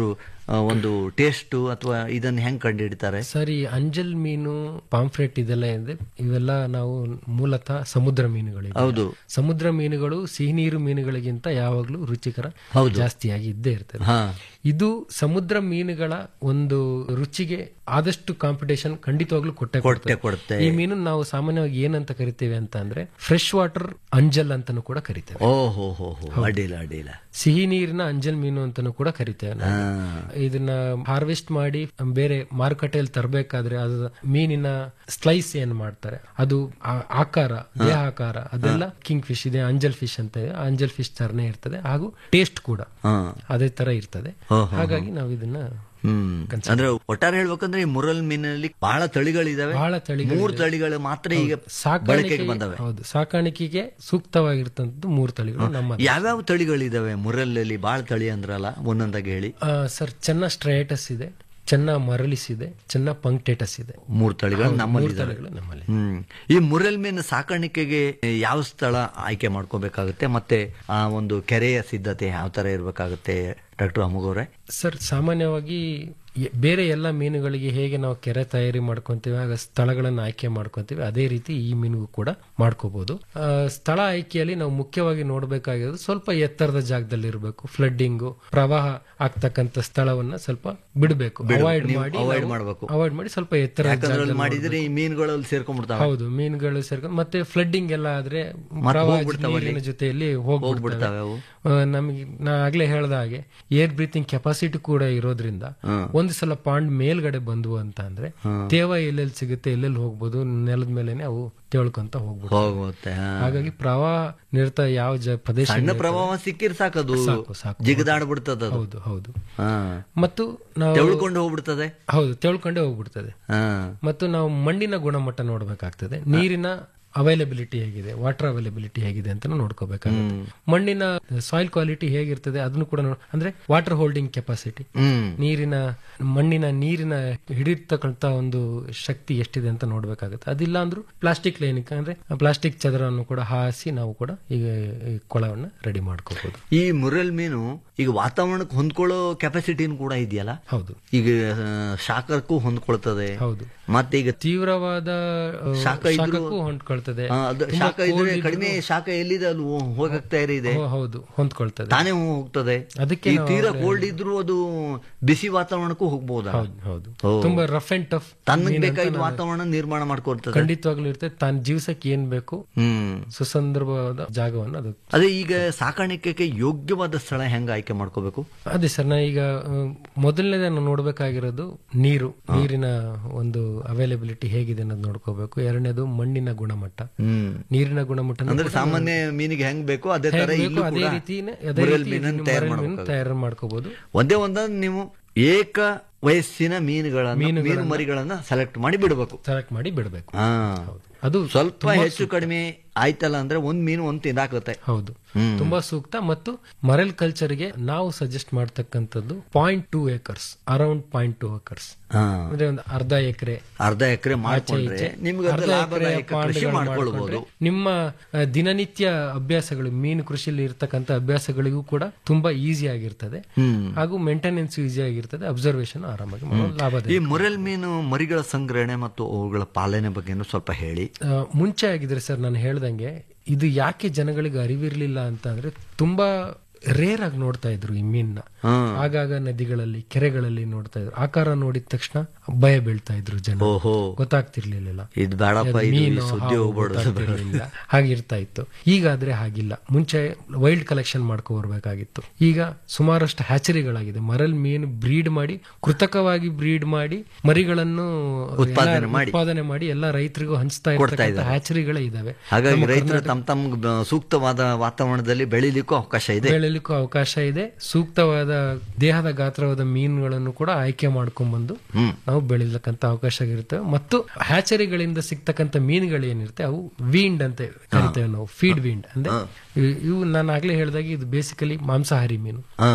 [SPEAKER 5] ಆ, ಒಂದು ಟೇಸ್ಟ್ ಅಥವಾ ಇದನ್ನ ಹೆಂಗ್ ಕಂಡುಹಿಡಿತಾರೆ
[SPEAKER 6] ಸರಿ ಅಂಜಲ್ ಮೀನು ಪಾಂಫ್ರೆಟ್ ಇದೆಲ್ಲ ಇದೆ ಇವೆಲ್ಲ ನಾವು ಮೂಲತಃ ಸಮುದ್ರ ಮೀನುಗಳು
[SPEAKER 5] ಹೌದು.
[SPEAKER 6] ಸಮುದ್ರ ಮೀನುಗಳು ಸಿಹಿ ನೀರು ಮೀನುಗಳಿಗಿಂತ ಯಾವಾಗ್ಲೂ ರುಚಿಕರ ಜಾಸ್ತಿಯಾಗಿ ಇದ್ದೇ ಇರ್ತದೆ
[SPEAKER 5] ಹಾ
[SPEAKER 6] ಇದು ಸಮುದ್ರ ಮೀನುಗಳ ಒಂದು ರುಚಿಗೆ ಆದಷ್ಟು ಕಾಂಪಿಟೇಷನ್ ಖಂಡಿತವಾಗ್ಲೂ ಕೊಟ್ಟೆ
[SPEAKER 5] ಕೊಟ್ಟೆ
[SPEAKER 6] ಕೊಡುತ್ತೆ.
[SPEAKER 5] ಕೊಡುತ್ತೆ.
[SPEAKER 6] ಈ ಮೀನು ನಾವು ಸಾಮಾನ್ಯವಾಗಿ ಏನಂತ ಕರಿತೇವೆ ಅಂತ ಅಂದ್ರೆ ಫ್ರೆಶ್ ವಾಟರ್ ಅಂಜಲ್ ಅಂತಾನು ಕೂಡ ಕರಿತೇವೆ
[SPEAKER 5] ಓ ಹೋ ಹೋ ಹೋ ಅಡ್ಡಿಲ್ಲ ಅಡ್ಡಿಲ್ಲ
[SPEAKER 6] ಸಿಹಿ ನೀರಿನ ಅಂಜಲ್ ಮೀನು ಅಂತಾನು ಕೂಡ ಕರಿತೇವೆ ನಾವು. ಇದನ್ನ ಹಾರ್ವೆಸ್ಟ್ ಮಾಡಿ ಬೇರೆ ಮಾರುಕಟ್ಟೆಯಲ್ಲಿ ತರಬೇಕಾದ್ರೆ ಅದು ಮೀನಿನ ಸ್ಲೈಸ್ ಏನ್ ಮಾಡ್ತಾರೆ ಅದು ಆ- ಆಕಾರ ದೇಹ ಆಕಾರ ಅದೆಲ್ಲ ಕಿಂಗ್ ಫಿಶ್ ಇದೆ ಅಂಜಲ್ ಫಿಶ್ ಅಂತ ಇದೆ ಅಂಜಲ್ ಫಿಶ್ ತರನೇ ಇರ್ತದೆ ಹಾಗೂ ಟೇಸ್ಟ್ ಕೂಡ
[SPEAKER 5] ಹಾ
[SPEAKER 6] ಅದೇ ತರ ಇರ್ತದೆ
[SPEAKER 5] ಹೋ,
[SPEAKER 6] ಹಾಗಾಗಿ ನಾವು ಇದನ್ನ
[SPEAKER 5] ಹ್ಮ್ ಅಂದ್ರೆ ಒಟ್ಟಾರೆ ಹೇಳ್ಬೇಕಂದ್ರೆ ಈ ಮುರಲ್ ಮೀನಲ್ಲಿ ಬಹಳ ತಳಿಗಳಿದಾವೆ
[SPEAKER 6] ಬಹಳ ತಳಿಗಳಿವೆ.
[SPEAKER 5] ಮೂರು ತಳಿಗಳು ಮಾತ್ರ ಈಗ
[SPEAKER 6] ಸಾಕಾಣಿಕೆ
[SPEAKER 5] ಬಳಕೆಗೆ ಬಂದವೆ
[SPEAKER 6] ಹೌದು ಸಾಕಾಣಿಕೆಗೆ ಸೂಕ್ತವಾಗಿರ್ತಂತ ಮೂರು ತಳಿಗಳು ನಮ್ಮ
[SPEAKER 5] ಯಾವ್ಯಾವ ತಳಿಗಳಿದಾವೆ ಮುರಲ್ಲಲ್ಲಿ ಬಹಳ ತಳಿ ಅಂದ್ರಲ್ಲ ಒಂದೊಂದಾಗಿ ಹೇಳಿ
[SPEAKER 6] ಆ, ಸರ್ ಚೆನ್ನ ಸ್ಟ್ರೈಟಸ್ ಇದೆ ಚೆನ್ನ ಮರಳಿಸ್ ಇದೆ ಚೆನ್ನ ಪಂಕ್ಟೇಟಸ್ ಇದೆ
[SPEAKER 5] ಮೂರು ತಳಿಗಳು ನಮ್ಮಲ್ಲಿ
[SPEAKER 6] ಮೂರು
[SPEAKER 5] ಇದಾವೆ
[SPEAKER 6] ತಳಿಗಳು ನಮ್ಮಲ್ಲಿ
[SPEAKER 5] ಹ್ಮ್ ಈ ಮುರಲ್ ಮೀನು ಸಾಕಾಣಿಕೆಗೆ ಯಾವ ಸ್ಥಳ ಆಯ್ಕೆ ಮಾಡ್ಕೋಬೇಕಾಗುತ್ತೆ ಮತ್ತೆ ಆ ಒಂದು ಕೆರೆಯ ಸಿದ್ಧತೆ ಯಾವ ತರ ಇರ್ಬೇಕಾಗುತ್ತೆ ಡಾಕ್ಟರ್ ಅಮುಗವ್ರೆ
[SPEAKER 6] ಸರ್ ಸಾಮಾನ್ಯವಾಗಿ ಎ- ಬೇರೆ ಎಲ್ಲ ಮೀನುಗಳಿಗೆ ಹೇಗೆ ನಾವು ಕೆರೆ ತಯಾರಿ ಮಾಡ್ಕೊಂತೀವಿ ಆಗ ಸ್ಥಳಗಳನ್ನು ಆಯ್ಕೆ ಮಾಡ್ಕೊಂತೀವಿ ಅದೇ ರೀತಿ ಈ ಮೀನಿಗೂ ಕೂಡ ಮಾಡ್ಕೋಬಹುದು ಆ, ಸ್ಥಳ ಆಯ್ಕೆಯಲ್ಲಿ ನಾವು ಮುಖ್ಯವಾಗಿ ನೋಡಬೇಕಾಗಿರೋದು ಸ್ವಲ್ಪ ಎತ್ತರದ ಜಾಗದಲ್ಲಿ ಇರಬೇಕು ಫ್ಲಡ್ಡಿಂಗು ಪ್ರವಾಹ ಆಗ್ತಕ್ಕಂಥ ಸ್ಥಳವನ್ನ ಸ್ವಲ್ಪ ಬಿಡಬೇಕು ಅವಾಯ್ಡ್
[SPEAKER 5] ನೀವು
[SPEAKER 6] ಮಾಡಿ
[SPEAKER 5] avoid ಮಾಡ್ಬೇಕು.
[SPEAKER 6] ಅವಾಯ್ಡ್ ಮಾಡಿ ಸ್ವಲ್ಪ ಎತ್ತರ
[SPEAKER 5] ಯಾಕಂದ್ರೆ ಅಲ್ಲಿ ಮಾಡಿದ್ರೆ ಈ ಮೀನುಗಳಲ್ಲಿ ಸೇರ್ಕೊಂಡ್ಬಿಡ್ತಾವೆ
[SPEAKER 6] ಹೌದು ಮೀನುಗಳು ಸೇರ್ಕೊಂಡು ಮತ್ತೆ ಫ್ಲಡ್ಡಿಂಗ್ ಎಲ್ಲ ಆದ್ರೆ
[SPEAKER 5] ಮತ್ತೆ
[SPEAKER 6] ಪ್ರವಾಹ
[SPEAKER 5] ಹೋಗ್ಬಿಡ್ತಾವೆ ಅಲ್ಲಿ.
[SPEAKER 6] ನೀರಿನ ಜೊತೆಯಲ್ಲಿ
[SPEAKER 5] ಹೋಗ್ಬಿಡ್ತಾವೆ
[SPEAKER 6] ಹೋಗ್ಬಿಡ್ತವೆ
[SPEAKER 5] ಅವು.
[SPEAKER 6] ಆ, ನಮಗೆ ನಾ ಆಗ್ಲೇ ಹೇಳ್ದ ಹಾಗೆ ಏರ್ ಬ್ರೀತಿಂಗ್ ಕೆಪಾಸಿಟಿ ಕೂಡ ಇರೋದ್ರಿಂದ ಒಂದು ಸಲ ಪಾಂಡ್ ಮೇಲ್ಗಡೆ ಬಂದ್ವು ಅಂತ ಅಂದ್ರೆ ತೇವ ಎಲ್ಲೆಲ್ಲಿ ಸಿಗುತ್ತೆ ಎಲ್ಲೆಲ್ಲಿ ಹೋಗ್ಬೋದು ನೆಲದ ಮೇಲೆನೆ ಅವು ತೇಳ್ಕೊಂತ ಹೋಗ್ಬೋದು
[SPEAKER 5] ಹೋಗುತ್ತೆ ಹಾ.
[SPEAKER 6] ಹಾಗಾಗಿ ಪ್ರವಾಹ ನಿರತ ಯಾವ ಜ ಪ್ರದೇಶ
[SPEAKER 5] ಸಣ್ಣ ಪ್ರಭಾವ ಸಿಕ್ಕಿರ್ ಸಾಕದು
[SPEAKER 6] ಸಾಕು, ಸಾಕು.
[SPEAKER 5] ಜಿಗದಾಡ್ಬಿಡ್ತದ ಅದು
[SPEAKER 6] ಹೌದು ಹೌದು
[SPEAKER 5] ಹಾ
[SPEAKER 6] ಮತ್ತು ನಾವು
[SPEAKER 5] ತೆಳ್ಕೊಂಡು ಹೋಗ್ಬಿಡ್ತದೆ
[SPEAKER 6] ಹೌದು ತೇಳ್ಕೊಂಡೇ ಹೋಗ್ಬಿಡ್ತದೆ
[SPEAKER 5] ಹಾ
[SPEAKER 6] ಮತ್ತು ನಾವು ಮಣ್ಣಿನ ಗುಣಮಟ್ಟ ನೋಡಬೇಕಾಗ್ತದೆ ನೀರಿನ ಅವೈಲಬಿಲಿಟಿ ಹೇಗಿದೆ ವಾಟರ್ ಅವೈಲಬಿಲಿಟಿ ಹೇಗಿದೆ ಅಂತ ನೋಡ್ಕೋಬೇಕಾಗುತ್ತೆ ಮಣ್ಣಿನ ಸಾಯಿಲ್ ಕ್ವಾಲಿಟಿ ಹೇಗಿರ್ತದೆ ಅದನ್ನು ಕೂಡ ನೋಡ್- ಅಂದ್ರೆ ವಾಟರ್ ಹೋಲ್ಡಿಂಗ್ ಕೆಪಾಸಿಟಿ
[SPEAKER 5] ಹ್ಮ್
[SPEAKER 6] ನೀರಿನ ಮಣ್ಣಿನ ನೀರಿನ ಹಿಡಿತಕ್ಕಂತ ಒಂದು ಶಕ್ತಿ ಎಷ್ಟಿದೆ ಅಂತ ನೋಡ್ಬೇಕಾಗುತ್ತೆ ಅದಿಲ್ಲ ಅಂದ್ರೂ ಪ್ಲಾಸ್ಟಿಕ್ ಲೈನಿಕ್ ಅಂದ್ರೆ ಪ್ಲಾಸ್ಟಿಕ್ ಚದರವನ್ನು ಕೂಡ ಹಾಸಿ ನಾವು ಕೂಡ ಈಗ ಈ ಕೊಳವನ್ನ ರೆಡಿ ಮಾಡ್ಕೋಬಹುದು
[SPEAKER 5] ಈ ಮುರಲ್ ಮೀನು ಈಗ ವಾತಾವರಣಕ್ಕೆ ಹೊಂದ್ಕೊಳ್ಳೋ ಕೆಪಾಸಿಟಿನೂ ಕೂಡ ಇದೆಯಲ್ಲ
[SPEAKER 6] ಹೌದು
[SPEAKER 5] ಈಗ ಆ, ಶಾಖಕ್ಕೂ ಹೊಂದ್ಕೊಳ್ತದೆ
[SPEAKER 6] ಹೌದು
[SPEAKER 5] ಮತ್ತೆ ಈಗ
[SPEAKER 6] ತೀವ್ರವಾದ ಆ,
[SPEAKER 5] ಶಾಖ ಇದ್ರೂ-
[SPEAKER 6] ಶಾಖಕ್ಕೂ ಹೊಂದ್ಕೊಳ್ತದೆ
[SPEAKER 5] ಆ, ಅದು
[SPEAKER 6] ತುಂಬಾ
[SPEAKER 5] ಶಾಖ ಇದ್ರೆ
[SPEAKER 6] cold ಇದ್ರೂ-
[SPEAKER 5] ಕಡಿಮೆ ಶಾಖ ಎಲ್ಲಿದೆ ಅದು ಹೋಗಕ್ತಾ ಇದೆ
[SPEAKER 6] ಹೋ- ಹೌದು ಹೊಂದ್ಕೊಳ್ತದೆ
[SPEAKER 5] ತಾನೇ ಹೋಗ್ತದೆ
[SPEAKER 6] ಅದಕ್ಕೆ
[SPEAKER 5] ಈ
[SPEAKER 6] ನಾವು
[SPEAKER 5] ತೀರಾ ಕೋಲ್ಡ್ ಇದ್ರೂ ಅದು ಬಿಸಿ ವಾತಾವರಣಕ್ಕೂ ಹೋಗ್ಬೋದಾ
[SPEAKER 6] ಹೌದು ಹೌದು
[SPEAKER 5] ಓ.
[SPEAKER 6] ತುಂಬಾ ರಫ್ ಅಂಡ್ ಟಫ್
[SPEAKER 5] ತನ್ನಗೆ ಬೇಕಾದ ವಾತಾವರಣ ನಿರ್ಮಾಣ ಮಾಡ್ಕೊಳ್ತದೆ
[SPEAKER 6] ಖಂಡಿತವಾಗ್ಲೂ ಇರ್ತದೆ ತಾನು ಜೀವಸಕ್ಕೆ ಏನ್ ಬೇಕು
[SPEAKER 5] ಹ್ಮ್
[SPEAKER 6] ಸುಸಂದರ್ಭವಾದ ಜಾಗವನ್ನು ಅದು
[SPEAKER 5] ಅದೇ ಈಗ ಸಾಕಾಣಿಕೆಗೆ ಯೋಗ್ಯವಾದ ಸ್ಥಳ ಹೆಂಗ ಆಯ್ಕೆ ಮಾಡ್ಕೋಬೇಕು
[SPEAKER 6] ಅದೇ ಸರ್ ನಾ ಈಗ ಮೊದಲನೇದ ನಾವು ನೋಡ್ಬೇಕಾಗಿರೋದು ನೀರು ನೀರಿನ ಒಂದು ಅವೈಲಬಿಲಿಟಿ ಹೇಗಿದೆ ಅನ್ನೋದು ನೋಡ್ಕೋಬೇಕು ಎರಡನೇದು ಮಣ್ಣಿನ ಗುಣಮಟ್ಟ
[SPEAKER 5] ಹ್ಮ್
[SPEAKER 6] ನೀರಿನ ಗುಣಮಟ್ಟ
[SPEAKER 5] ಅಂದ್ರೆ ಸಾಮಾನ್ಯ ಮೀನಿಗೆ ಹೆಂಗ್ ಬೇಕೋ ಅದೇ ತರ ಇಲ್ಲೂ
[SPEAKER 6] ಅದೇ
[SPEAKER 5] ಕೂಡ
[SPEAKER 6] ರೀತಿನೇ ಅದೇ
[SPEAKER 5] ಮುರಲ್
[SPEAKER 6] ರೀತಿ
[SPEAKER 5] ಮೀನನ್ನ
[SPEAKER 6] ಇದನ್ನು
[SPEAKER 5] ತಯಾರು
[SPEAKER 6] ಮರಳು ಮೀನು
[SPEAKER 5] ಮಾಡ್ಬೇಕು
[SPEAKER 6] ತಯಾರು ಮಾಡ್ಕೋಬಹುದು
[SPEAKER 5] ಒಂದೇ ಒಂದೊಂದು ನೀವು ಏಕ ವಯಸ್ಸಿನ ಮೀನುಗಳನ್ನ ಮೀನು ಮರಿಗಳನ್ನ ಸೆಲೆಕ್ಟ್ ಮಾಡಿ ಬಿಡಬೇಕು
[SPEAKER 6] ಸೆಲೆಕ್ಟ್ ಮಾಡಿ ಬಿಡಬೇಕು
[SPEAKER 5] ಹಾ
[SPEAKER 6] ಅದು
[SPEAKER 5] ಸ್ವಲ್ಪ ಹೆಚ್ಚು ಕಡಿಮೆ ಆಯ್ತಲ್ಲ ಅಂದ್ರೆ ಒಂದ್ ಮೀನು ಒಂದ್ ತಿಂದಾಕತ್ತೆ
[SPEAKER 6] ಹೌದು ತುಂಬಾ ಸೂಕ್ತ ಮತ್ತು ಮರಲ್ ಕಲ್ಚರ್ಗೆ ನಾವು ಸಜೆಸ್ಟ್ ಮಾಡ್ತಕ್ಕಂಥದ್ದು point two acres around point two acres
[SPEAKER 5] ಹಾ
[SPEAKER 6] ಅಂದ್ರೆ ಒಂದು ಅರ್ಧ ಎಕರೆ
[SPEAKER 5] ಅರ್ಧ ಎಕರೆ ಮಾಡ್ಕೊಂಡ್ರೆ ನಿಮ್ಗೆ ಅದು ಲಾಭದಾಯಕ ಕೃಷಿ ಮಾಡ್ಕೊಳ್ಬಹುದು
[SPEAKER 6] ನಿಮ್ಮ ಆ, ದಿನನಿತ್ಯ ಅಭ್ಯಾಸಗಳು ಮೀನು ಕೃಷಿಯಲ್ಲಿ ಇರ್ತಕ್ಕಂಥ ಅಭ್ಯಾಸಗಳಿಗೂ ಕೂಡ ತುಂಬಾ ಈಸಿ ಆಗಿರ್ತದೆ ಹಾಗೂ ಮೇಂಟೆನೆನ್ಸ್ ಈಸಿ ಆಗಿರ್ತದೆ ಅಬ್ಸರ್ವೇಷನ್ ಆರಾಮಾಗಿ ಮಾಡೋ ಲಾಭದ
[SPEAKER 5] ಈ ಮುರಲ್ ಮೀನು ಮರಿಗಳ ಸಂಗ್ರಹಣೆ ಮತ್ತು ಅವುಗಳ ಪಾಲನೆ ಬಗ್ಗೆನೂ ಸ್ವಲ್ಪ ಹೇಳಿ
[SPEAKER 6] ಆ, ಮುಂಚೆ ಆಗಿದ್ರೆ ಸರ್ ನಾನು ಹೇಳ್ದಂಗೆ ಇದು ಯಾಕೆ ಜನಗಳಿಗೆ ಅರಿವಿರ್ಲಿಲ್ಲ ಅಂತ ಅಂದ್ರೆ ತುಂಬಾ ರೇರ್ ಆಗಿ ನೋಡ್ತಾ ಇದ್ರು ಈ ಮೀನ್ನ ಆಗಾಗ ನದಿಗಳಲ್ಲಿ ಕೆರೆಗಳಲ್ಲಿ ನೋಡ್ತಾ ಇದ್ರು ಆಕಾರ ನೋಡಿದ ತಕ್ಷಣ ಭಯ ಬೀಳ್ತಾ ಇದ್ರು ಜನ
[SPEAKER 5] ಓಹೋ
[SPEAKER 6] ಗೊತ್ತಾಗ್ತಿರ್ಲಿಲ್ಲ
[SPEAKER 5] ಇದು ಬೇಡಪ್ಪ ಇದು ಈ
[SPEAKER 6] ಮೀನು
[SPEAKER 5] ಸುದ್ದಿ
[SPEAKER 6] ಹಾವು
[SPEAKER 5] ಹೋಗ್ಬಾರ್ದು
[SPEAKER 6] ಗೊತ್ತಾಗ್ತಿರ್ಲಿಲ್ಲ. ಹಾಗಿರ್ತಾ ಇತ್ತು ಈಗಾದ್ರೆ ಹಾಗಿಲ್ಲ ಮುಂಚೆ ವೈಲ್ಡ್ ಕಲೆಕ್ಷನ್ ಮಾಡ್ಕೊ ಬರ್ಬೇಕಾಗಿತ್ತು ಈಗ ಸುಮಾರಷ್ಟು ಹ್ಯಾಚರಿಗಳಾಗಿದೆ ಮರಲ್ ಮೀನು ಬ್ರೀಡ್ ಮಾಡಿ ಕೃತಕವಾಗಿ ಬ್ರೀಡ್ ಮಾಡಿ ಮರಿಗಳನ್ನು
[SPEAKER 5] ಉತ್ಪಾದನೆ
[SPEAKER 6] ಎಲ್ಲ
[SPEAKER 5] ಮಾಡಿ.
[SPEAKER 6] ಉತ್ಪಾದನೆ ಮಾಡಿ ಎಲ್ಲ ರೈತರಿಗೂ ಹಂಚ್ತಾ ಇರ್ತಕ್ಕಂಥ ಹ್ಯಾಚರಿಗಳೇ ಇದಾವೆ
[SPEAKER 5] ಹಾಗಾಗಿ ರೈತರು ತಮ್ಮ ತಮ್ಮ ಸೂಕ್ತವಾದ ವಾತಾವರಣದಲ್ಲಿ ಬೆಳಿಲಿಕ್ಕೂ ಅವಕಾಶ ಇದೆ
[SPEAKER 6] ಬೆಳೆಯಲಿಕ್ಕೂ ಅವಕಾಶ ಇದೆ ಸೂಕ್ತವಾದ ದೇಹದ ಗಾತ್ರವಾದ ಮೀನುಗಳನ್ನು ಕೂಡ ಆಯ್ಕೆ ಮಾಡ್ಕೊಂಡ್ಬಂದು ನಾವು ಬೆಳಿಲಕ್ಕಂತ ಅವಕಾಶ ಇರ್ತವೆ ಮತ್ತು ಹ್ಯಾಚರಿಗಳಿಂದ ಸಿಗ್ತಕ್ಕಂಥ ಮೀನುಗಳು ಏನಿರುತ್ತೆ ಅವು ವೀಂಡ್ ಅಂತ ಕರಿತೇವೆ ನಾವು ಫೀಡ್ ವೀಂಡ್ ಅಂದ್ರೆ ಇವು- ಇವು ನಾನು ಆಗ್ಲೇ ಹೇಳಿದಾಗ ಇದು ಬೇಸಿಕಲಿ ಮಾಂಸಾಹಾರಿ ಮೀನು
[SPEAKER 5] ಹಾ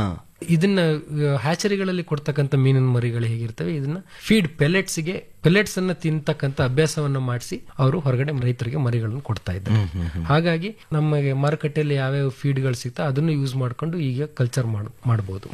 [SPEAKER 6] ಇದನ್ನ ಹ್ಯಾಚರಿಗಳಲ್ಲಿ ಕೊಡ್ತಕ್ಕಂಥ ಮೀನಿನ ಮರಿಗಳು ಹೇಗಿರ್ತವೆ ಇದನ್ನ ಫೀಡ್ ಪೆಲೆಟ್ಸ್ಗೆ ಪೆಲೆಟ್ಸ್ ಅನ್ನ ತಿಂತಕ್ಕಂಥ ಅಭ್ಯಾಸವನ್ನ ಮಾಡಿಸಿ ಅವರು ಹೊರಗಡೆ ರೈತರಿಗೆ ಮರಿಗಳನ್ನು ಕೊಡ್ತಾ ಇದ್ದಾರೆ ಹಾಗಾಗಿ ನಮಗೆ ಮಾರುಕಟ್ಟೆಯಲ್ಲಿ ಯಾವ್ಯಾವ ಫೀಡ್ಗಳು ಸಿಗ್ತಾ ಅದನ್ನು ಯೂಸ್ ಮಾಡ್ಕೊಂಡು ಈಗ ಕಲ್ಚರ್ ಮಾಡಬಹುದು